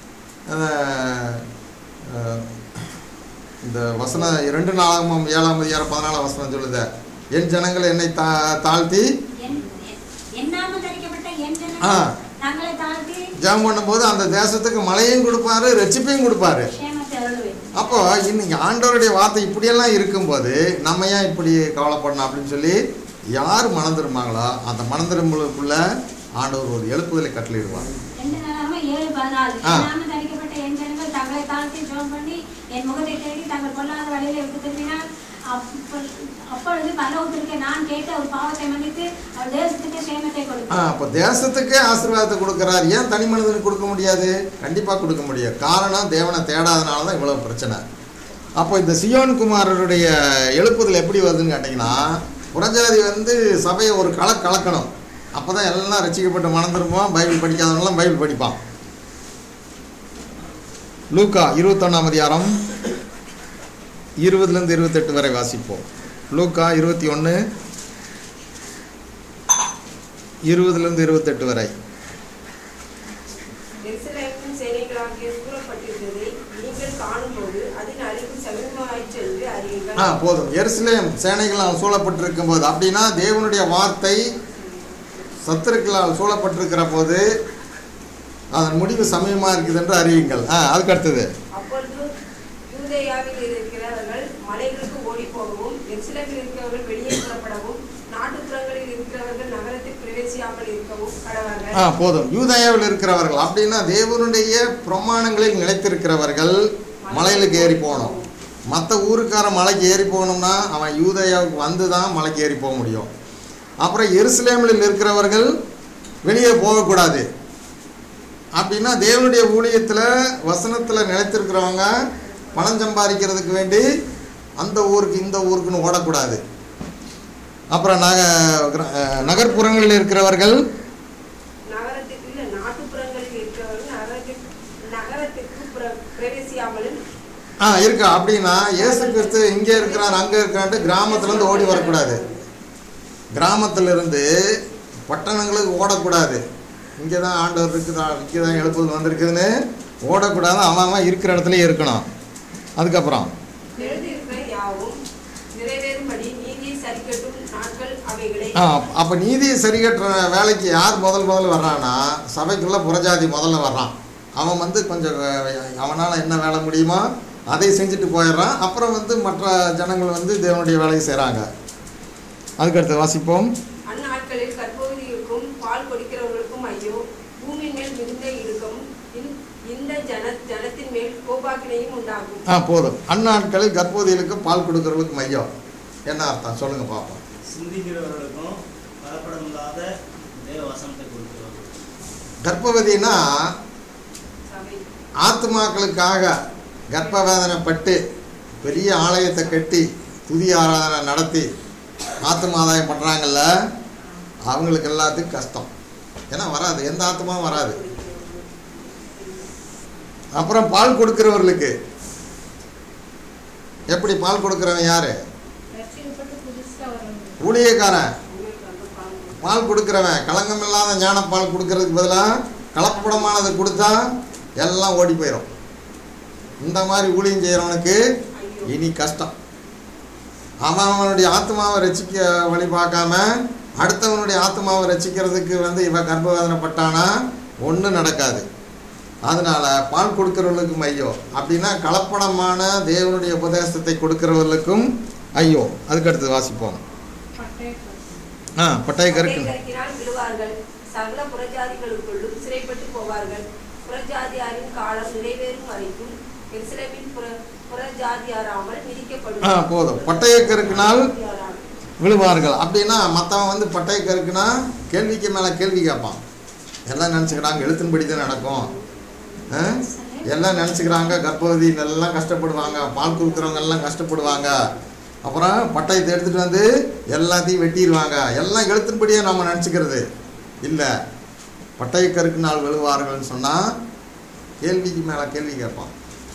அஹ், அஹ், இந்த வசனம் இரண்டு நாளாம் ஏழாம் அதிகாரம் பதினாலாம் வசனம் சொல்லுது என் ஜனங்கள் என்னை தா தாழ்த்தி என் எண்ணாமல் தரிக்கப்பட்ட என் ஆ. ஜனங்கள் தங்களை தாழ்த்தி ஜெபம் பண்ணும்போது அந்த தேசத்துக்கு மழையும் கொடுப்பாரு ரட்சிப்பையும் கொடுப்பாரு க்ஷேமத்தை அருளுவேன் அப்போ இன்னைக்கு ஆண்டவருடைய வார்த்தை இப்படியெல்லாம் இருக்கும்போது நம்ம ஏன் இப்படி கவலைப்படணும் அப்படின்னு சொல்லி யார் மனம் திரும்பாங்களோ அந்த மனம் திரும்பலுக்குள்ள ஆண்டவர் ஒரு எழுப்புதலை கட்டளையிடுவார் ரெண்டு நாளாக ஏழு பதினாலு ஆ. எண்ணாமல் தரிக்கப்பட்ட என் ஜனங்கள் தங்களை தாழ்த்தி ஜெபம் பண்ணி என் முகத்தை தேடி தங்கள் பொல்லாத வழியில விட்டு திரும்பினால் அப்பொ- அப்பொழுது பரலோகத்திற்கு நான் கேட்டு அவர் பாவத்தை மன்னித்து அவர் தேசத்துக்கு சேமத்தை ஆ கொடுப்பேன் அப்போ தேசத்துக்கே ஆசீர்வாதத்தை கொடுக்குறார் ஏன் தனி மனிதனுக்கு கொடுக்க முடியாது கண்டிப்பாக கொடுக்க முடியாது காரணம் தேவனை தேடாதனால தான் இவ்வளோ பிரச்சனை அப்போ இந்த சியோன் குமாரருடைய எழுப்புதல் எப்படி வருதுன்னு கேட்டிங்கன்னா புறஜாதி வந்து சபையை ஒரு கல கலக்கணும் அப்போ தான் எல்லாம் ரசிக்கப்பட்டு மனம் திரும்புவான் பைபிள் படிக்காதவங்களாம் பைபிள் படிப்பான் லூக்கா இருபத்தொன்னாம் அதிகாரம் இருபதுலேருந்து இருபத்தெட்டு வரை வாசிப்போம் லூக்கா இருபத்தி ஒன்று இருபதுலேருந்து இருபத்தெட்டு வரை எருசலேமின் சேனைகளாகிய சூழப்பட்டிருந்ததை நீங்கள் காணும்போது அதன் அழிவு சமீபமாயிற்று என்று அறியுங்கள் ஆ போதும் எருசலேம் சேனைகளால் சூழப்பட்டிருக்கும் போது அப்படின்னா தேவனுடைய வார்த்தை சத்துருக்களால் சூழப்பட்டிருக்கிற போது அதன் முடிவு சமயமாக இருக்குது என்று அறியுங்கள் ஆ அதுக்கு அடுத்தது அப்பொழுது யூதேயாவில் இருக்கிறவர்கள் மலைகளுக்கு ஓடி போகவும் எருசலேமில் இருக்கிறவர்கள் வெளியே புறப்படவும் நாட்டுப்புறங்களில் இருக்கிறவர்கள் நகரத்தில் பிரவேசியாமல் இருக்கவும் கடவார்கள் ஆ போதும் யூதயாவில் இருக்கிறவர்கள் அப்படின்னா தேவனுடைய பிரமாணங்களில் நிலைத்திருக்கிறவர்கள் மலைகளுக்கு ஏறி போகணும் மற்ற ஊருக்கார மலைக்கு ஏறி போகணும்னா அவன் யூதயாவுக்கு வந்து தான் மலைக்கு ஏறி போக முடியும் அப்புறம் எருசலேமில் இருக்கிறவர்கள் வெளியே போகக்கூடாது அப்படின்னா தேவனுடைய ஊழியத்தில் வசனத்தில் நிலைத்திருக்கிறவங்க பணம் சம்பாதிக்கிறதுக்கு வேண்டி அந்த ஊருக்கு இந்த ஊருக்குன்னு ஓடக்கூடாது அப்புறம் நக கிர- அஹ் நகர்ப்புறங்களில் இருக்கிறவர்கள் நகரத்துக்கு இல்ல நாட்டுப்புறங்களில் இருக்கிறவர்கள் நகரத்துக்கு நகரத்துக்கு புற- பிரவேசியாமலும் ஆ இருக்கா அப்படின்னா இயேசு கிறிஸ்து இங்கே இருக்கிறார் அங்கே இருக்கிறான்ட்டு கிராமத்துலேருந்து ஓடி வரக்கூடாது கிராமத்திலிருந்து பட்டணங்களுக்கு ஓடக்கூடாது இங்கே தான் ஆண்டவர் இருக்குதா இங்கே தான் எழுப்புதல் வந்திருக்குதுன்னு ஓடக்கூடாது அவன் அவன் இருக்கிற இடத்துலயே இருக்கணும் அதுக்கப்புறம் எழுதியிருக்கிற யாவும் நிறைவேறும்படி நீதியை சரிக்கட்டும் நாட்கள் அவைகளை ஆ அப்போ நீதியை சரி கட்டுற வேலைக்கு யார் முதல் முதல்ல வர்றான்னா சபைக்குள்ளே புறஜாதி முதல்ல வர்றான் அவன் வந்து கொஞ்சம் அவனால் என்ன வேலை முடியுமோ அதை செஞ்சுட்டு போயிடுறான் அப்புறம் வந்து மற்ற ஜனங்கள் வந்து தேவனுடைய வேலையை செய்கிறாங்க அதுக்கடுத்து வாசிப்போம் அந்நாட்களில் கற்பவதிகளுக்கும் பால் கொடுக்கிறவர்களுக்கும் ஐயோ பூமி மேல் மிகுந்த இடுக்கம் இந்த- இந்த ஜன ஜனத்தின் மேல் கோபாக்கினையும் உண்டாகும் ஆ போதும் அந்நாட்களில் கர்ப்பவதிகளுக்கு பால் கொடுக்கறவங்களுக்கு மையம் என்ன அர்த்தம் சொல்லுங்கள் பார்ப்போம் சிந்திக்கிறவர்களுக்கும் கலப்படமில்லாத தேவ வசனத்தை கொடுக்கிறவர்கள் கர்ப்பவதினா சபை ஆத்மாக்களுக்காக கர்ப்பவேதனைப்பட்டு பெரிய ஆலயத்தை கட்டி துதி ஆராதனை நடத்தி ஆத்மாதாயம் பண்ணுறாங்கல்ல அவங்களுக்கு எல்லாத்துக்கும் கஷ்டம் ஏன்னா வராது எந்த ஆத்மாவும் வராது அப்புறம் பால் கொடுக்கிறவர்களுக்கு எப்படி பால் கொடுக்கிறவன் யாரு ரட்சிக்கப்பட்டு புதுசா வரணும் ஊழியக்காரன் பால் கொடுக்கிறவன் களங்கம் இல்லாத ஞான பால் கொடுக்கறதுக்கு பதிலாக கலப்படமானது கொடுத்தா எல்லாம் ஓடி போயிடும் இந்த மாதிரி ஊழியம் செய்கிறவனுக்கு இனி கஷ்டம் அவன் அவனுடைய ஆத்மாவை ரசிக்க வழி பார்க்காம அடுத்தவனுடைய ஆத்மாவை ரசிக்கிறதுக்கு வந்து இவன் கர்ப்பவேதனைப்பட்டானா ஒன்றும் நடக்காது அதனால பால் கொடுக்கிறவர்களுக்கும் ஐயோ அப்படின்னா கலப்படமான தேவனுடைய உபதேசத்தை கொடுக்கிறவர்களுக்கும் ஐயோ அதுக்கு அடுத்து வாசிப்போம் பட்டய ஆ பட்டய கருக்கு கருக்கினால் விழுவார்கள் சகல புறஜாதிகளுக்குள்ளும் சிறைப்பட்டு போவார்கள் புறஜாதியாரின் காலம் நிறைவேறும் வரைக்கும் எருசலேமின் புற புறஜாதியாராமல் மிதிக்கப்படும் ஆ போதும் பட்டய கருக்கினால் புறஜாதியாரால். விழுவார்கள் அப்படின்னா மற்றவன் வந்து பட்டய கருக்குனா கேள்விக்கு மேலே கேள்வி கேட்பான் எல்லாம் நினச்சிக்கிறாங்க எழுத்தின்படி தான் நடக்கும் ஆ? எல்லாம் நினச்சிக்கிறாங்க கர்ப்பவதியில் எல்லாம் கஷ்டப்படுவாங்க பால் கொடுக்குறவங்க எல்லாம் கஷ்டப்படுவாங்க அப்புறம் பட்டயத்தை எடுத்துகிட்டு வந்து எல்லாத்தையும் வெட்டிடுவாங்க எல்லாம் எழுத்தின்படியே நம்ம நினச்சிக்கிறது இல்லை பட்டய கருக்கு நாள் விழுவார்கள்னு சொன்னால் கேள்விக்கு மேலே கேள்வி கேட்பான்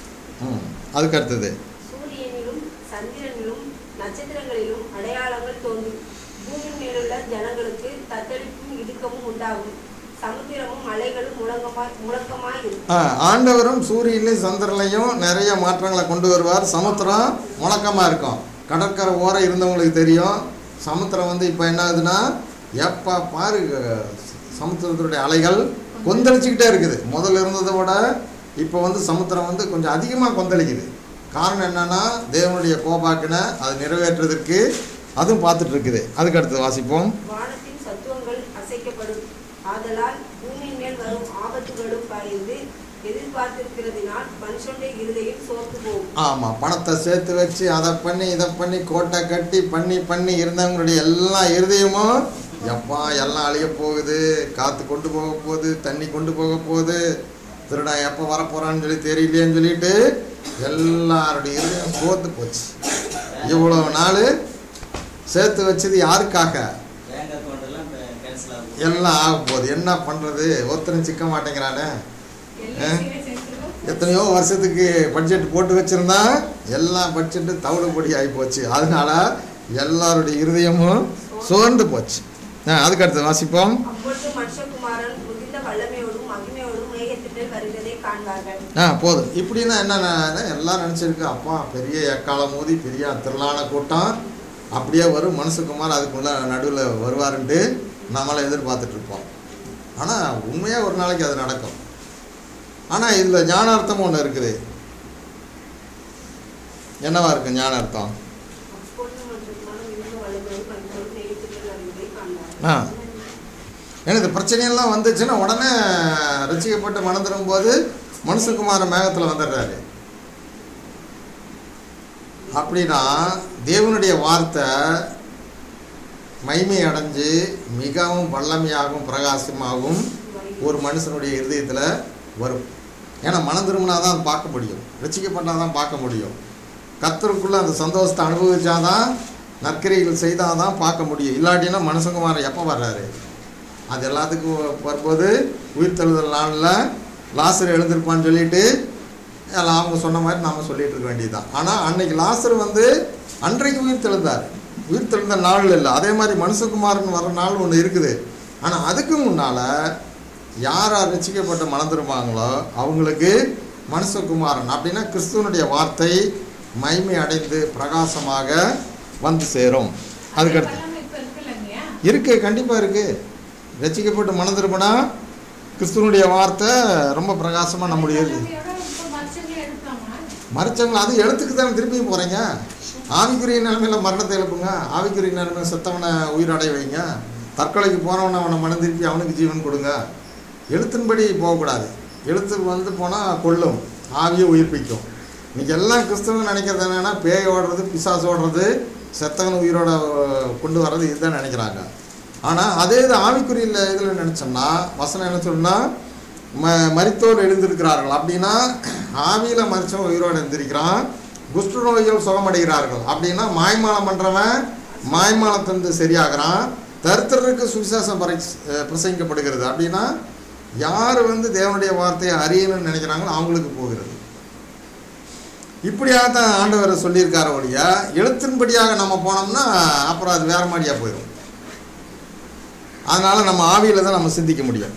ம் அதுக்கு அடுத்தது சூரியனிலும் சந்திரனிலும் நட்சத்திரங்களிலும் அடையாளங்கள் தோன்றும் பூமி மேலுள்ள ஜனங்களுக்கு தத்தளிப்பும் இடுக்கமும் உண்டாகும் சமுத்திரமும் அலைகளும் முழங்கமாய் முழக்கமாய் இருக்கும் ஆ, ஆண்டவரும் சூரியன்லையும் சந்திரன்லையும் நிறைய மாற்றங்களை கொண்டு வருவார் சமுத்திரம் முழக்கமாக இருக்கும் கடற்கரை ஓரம் இருந்தவங்களுக்கு தெரியும் சமுத்திரம் வந்து இப்போ என்ன ஆகுதுன்னா எப்போ பாரு சமுத்திரத்தினுடைய அலைகள் கொந்தளிச்சுக்கிட்டே இருக்குது முதல்ல இருந்ததை விட இப்போ வந்து சமுத்திரம் வந்து கொஞ்சம் அதிகமாக கொந்தளிக்குது காரணம் என்னன்னா தேவனுடைய கோபாக்கினை அதை நிறைவேற்றுறதுக்கு அதுவும் பார்த்துட்டு இருக்குது அதுக்கு அடுத்து வாசிப்போம் வானத்தின் சத்துவங்கள் அசைக்கப்படும் ஆதலால் பூமியின் மேல் வரும் ஆபத்துகளும் பயந்து எதிர்பார்த்திருக்கிறதினால் மனுஷனுடைய இருதயம் சோர்ந்து போகும் ஆமாம் பணத்தை சேர்த்து வச்சு அதை பண்ணி இதை பண்ணி கோட்டை கட்டி பண்ணி பண்ணி இருந்தவங்களுடைய எல்லா இருதயமும் எப்பா எல்லாம் அழிய போகுது காற்று கொண்டு போக போகுது தண்ணி கொண்டு போக போகுது திருடன் எப்போ வரப்போறான்னு சொல்லி தெரியலையேன்னு சொல்லிட்டு எல்லாருடைய இருதயம் சோர்ந்து போச்சு இவ்வளோ நாள் சேர்த்து வச்சது யாருக்காக பேங்க் அக்கௌண்ட் எல்லாம் கேன்சல் ஆகும் எல்லாம் ஆக போகுது என்ன பண்ணுறது ஒருத்தரும் சிக்க மாட்டேங்கிறானே எல்ஐசியில சேர்த்துருக்கோம் எத்தனையோ வருஷத்துக்கு பட்ஜெட் போட்டு வச்சிருந்தா எல்லா பட்ஜெட்டு தவிடுபடி ஆகி போச்சு அதனால எல்லாருடைய இருதயமும் சோர்ந்து போச்சு ஆ, அதுக்கு அடுத்து வாசிப்போம் அப்பொழுது மனுஷகுமாரன் முதிர்ந்த வல்லமையோடும் மகிமையோடும் மேகத்திட்டு வருகிறதை காண்பார்கள் ஆ போதும் இப்படின்னா என்ன எல்லாம் நினச்சிருக்கு அப்பா பெரிய எக்காலம் மோதி பெரிய திரளான கூட்டம் அப்படியே வரும் மனுஷகுமார் அதுக்குள்ள நடுவில் வருவாருன்ட்டு நம்மளை எதிர்பார்த்துட்டு இருப்போம் ஆனால் உண்மையாக ஒரு நாளைக்கு அது நடக்கும் ஆனால் இதில் ஞானார்த்தம் ஒன்று இருக்குது என்னவா இருக்கு ஞானார்த்தம் அப்பொழுது மனுஷகுமாரன் முதிர்ந்த வல்லமையோடும் மகிமையோடும் மேகத்திட்டு வருகிறதை காண்பார்கள் ஆ ஏன்னா இந்த பிரச்சனையெல்லாம் வந்துச்சுன்னா உடனே ரசிக்கப்பட்டு மனம் திரும்பும்போது மனுஷகுமார மேகத்தில் வந்துடுறாரு அப்படின்னா தேவனுடைய வார்த்தை மைமை அடைஞ்சு மிகவும் வல்லமையாகவும் பிரகாசமாகவும் ஒரு மனுஷனுடைய இருதயத்தில் வரும் ஏன்னா மனம் திரும்பினா தான் பார்க்க முடியும் ரசிக்கப்பட்டால் தான் பார்க்க முடியும் கத்தருக்குள்ளே அந்த சந்தோஷத்தை அனுபவிச்சாதான் நற்கிரைகள் செய்தால் தான் பார்க்க முடியும் இல்லாட்டினா மனுஷகுமாரன் எப்போ வர்றாரு அது எல்லாத்துக்கும் வரும்போது உயிர்த்தெழுதல் நாளில் லாசர் எழுந்திருப்பான்னு சொல்லிட்டு எல்லாம் அவங்க சொன்ன மாதிரி நாம் சொல்லிட்டு இருக்க வேண்டியதுதான் ஆனால் அன்னைக்கு லாசர் வந்து அன்றைக்கு உயிர் தெழுந்தார் உயிர் தெழுந்த நாள் இல்லை அதே மாதிரி மனுஷகுமாரன் வர நாள் ஒன்று இருக்குது ஆனால் அதுக்கு முன்னால் யார் யார் ரசிக்கப்பட்டு மணந்துருப்பாங்களோ அவங்களுக்கு மனுஷகுமாரன் அப்படின்னா கிறிஸ்துவனுடைய வார்த்தை மைமை அடைந்து பிரகாசமாக வந்து சேரும் அதுக்கடுத்து அதெல்லாம் இப்ப இருக்குல்லங்கய்யா இருக்கு கண்டிப்பாக இருக்கு ரசிக்கப்பட்டு மணந்திருப்பனா கிறிஸ்துவனுடைய வார்த்தை ரொம்ப பிரகாசமாக நம்முடைய இருக்கு. வல்லமையோட இப்ப மனுஷங்களை எழுப்பலாமா மறைச்சவங்கள அது எழுத்துக்கு தானே திருப்பி போகிறீங்க ஆவிக்குரிய நிலைமையில் மரணத்தை எழுப்புங்க ஆவிக்குரிய நிலைமையில் செத்தவனை உயிரடைய வைங்க தற்கொலைக்கு போனவனை அவனை மனம் திருப்பி அவனுக்கு ஜீவன் கொடுங்க எழுத்தின்படி போகக்கூடாது எழுத்து வந்து போனால் கொல்லும் ஆவியை உயிர்ப்பிக்கும் இன்னைக்கு எல்லாம் கிறிஸ்தவங்க நினைக்கிறது என்னென்னா பேய் ஓடுறது பிசாசு ஓடுறது செத்தவன் உயிரோட அஹ், கொண்டு வர்றது இதுதான் நினைக்கிறாங்க ஆனால் அதே இது ஆவிக்குரிய இதில் நினச்சோம்னா வசனம் என்ன சொல்லுன்னா ம மரித்தோர் எழுந்திருக்கிறார்கள் அப்படின்னா ஆவியில் மரிச்சவன் உயிரோடு எழுந்திருக்கிறான் குஷ்டநோய்கள் சுகமடைகிறார்கள் அப்படின்னா மாய்மாலம் பண்ணுறவன் மாய்மாலத்திலிருந்து சரியாகிறான் தரித்திரருக்கு சுவிசேஷம் பறை அஹ் பிரசங்கிக்கப்படுகிறது அப்படின்னா யார் வந்து தேவனுடைய வார்த்தையை அறியணும்னு நினைக்கிறாங்களோ அவங்களுக்கு போகிறது இப்படியாக தான் ஆண்டவர் சொல்லியிருக்கார ஒழிய எழுத்தின்படியாக நம்ம போனோம்னா அப்புறம் அது வேற மாதிரியாக போயிடும் அதனால் நம்ம ஆவியில் தான் நம்ம சிந்திக்க முடியும்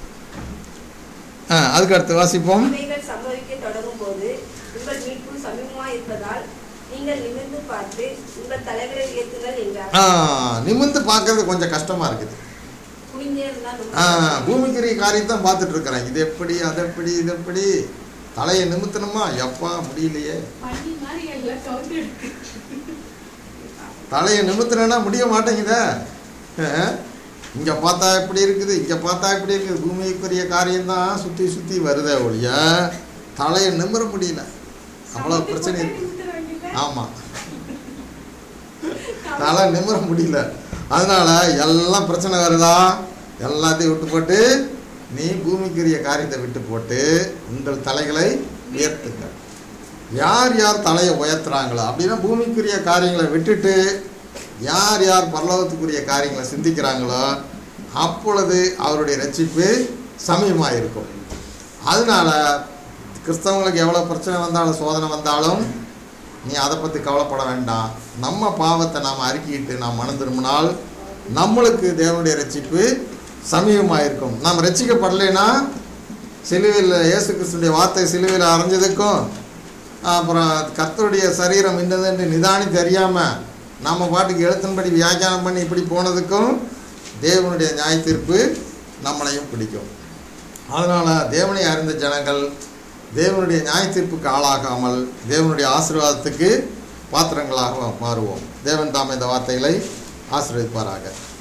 ஆ அதுக்கு அடுத்து வாசிப்போம் இவைகள் சம்பவிக்க தொடரும் போது உங்கள் மீட்பு சமீபமா இருப்பதால் நீங்கள் நிமிர்ந்து பார்த்து உங்கள் தலைகளை உயர்த்துங்கள் என்றார் ஆ நிமிர்ந்து பார்க்கறது கொஞ்சம் கஷ்டமாக இருக்குது குனிஞ்சே இருந்தா ஆ ரொம்ப பூமிக்குரிய காரியத்தை பார்த்துட்டு இருக்கிறேன் இது எப்படி அது எப்படி இது எப்படி தலையை நிமித்தணுமா எப்பா முடியலையே பண்ணி மாதிரி எல்லாம் கவுண்ட் எடுக்கு தலையை நிமித்தணும்னா முடிய மாட்டேங்குதே இங்கே பார்த்தா எப்படி இருக்குது இங்கே பார்த்தா எப்படி இருக்குது பூமிக்குரிய காரியம்தான் சுற்றி சுற்றி வருதே ஒழிய தலையை நிமிர முடியல அவ்வளோ பிரச்சனை இருக்கு ஆமாம் தலை நிமிர முடியல அதனால எல்லாம் பிரச்சனை வருதா எல்லாத்தையும் விட்டு போட்டு நீ பூமிக்குரிய காரியத்தை விட்டு போட்டு உங்கள் தலைகளை உயர்த்துங்கள் யார் யார் தலையை உயர்த்துறாங்களோ அப்படின்னா பூமிக்குரிய காரியங்களை விட்டுட்டு யார் யார் பரலோகத்துக்குரிய காரியங்களை சிந்திக்கிறாங்களோ அப்பொழுது அவருடைய ரட்சிப்பு சமயமாக இருக்கும் அதனால கிறிஸ்தவங்களுக்கு எவ்வளோ பிரச்சனை வந்தாலும் சோதனை வந்தாலும் நீ அதை பற்றி கவலைப்பட வேண்டாம் நம்ம பாவத்தை நாம் அறிக்கிட்டு நாம் மனம் திரும்பினால் நம்மளுக்கு தேவனுடைய ரட்சிப்பு சமீபமாக இருக்கும் நாம் ரட்சிக்கப்படலைன்னா சிலுவையில் இயேசு கிறிஸ்துடைய வார்த்தை சிலுவையில் அரைஞ்சதுக்கும் அப்புறம் கர்த்தருடைய சரீரம் இன்னதென்று நிதானி தெரியாமல் நம்ம பாட்டுக்கு எழுத்தின்படி வியாக்கியானம் பண்ணி இப்படி போனதுக்கும் தேவனுடைய நியாய தீர்ப்பு நம்மளையும் பிடிக்கும் அதனால் தேவனை அறிந்த ஜனங்கள் தேவனுடைய நியாய தீர்ப்புக்கு ஆளாகாமல் தேவனுடைய ஆசீர்வாதத்துக்கு பாத்திரங்களாக மாறுவோம் தேவன் தாம் இந்த வார்த்தைகளை ஆசீர்வதிப்பாராக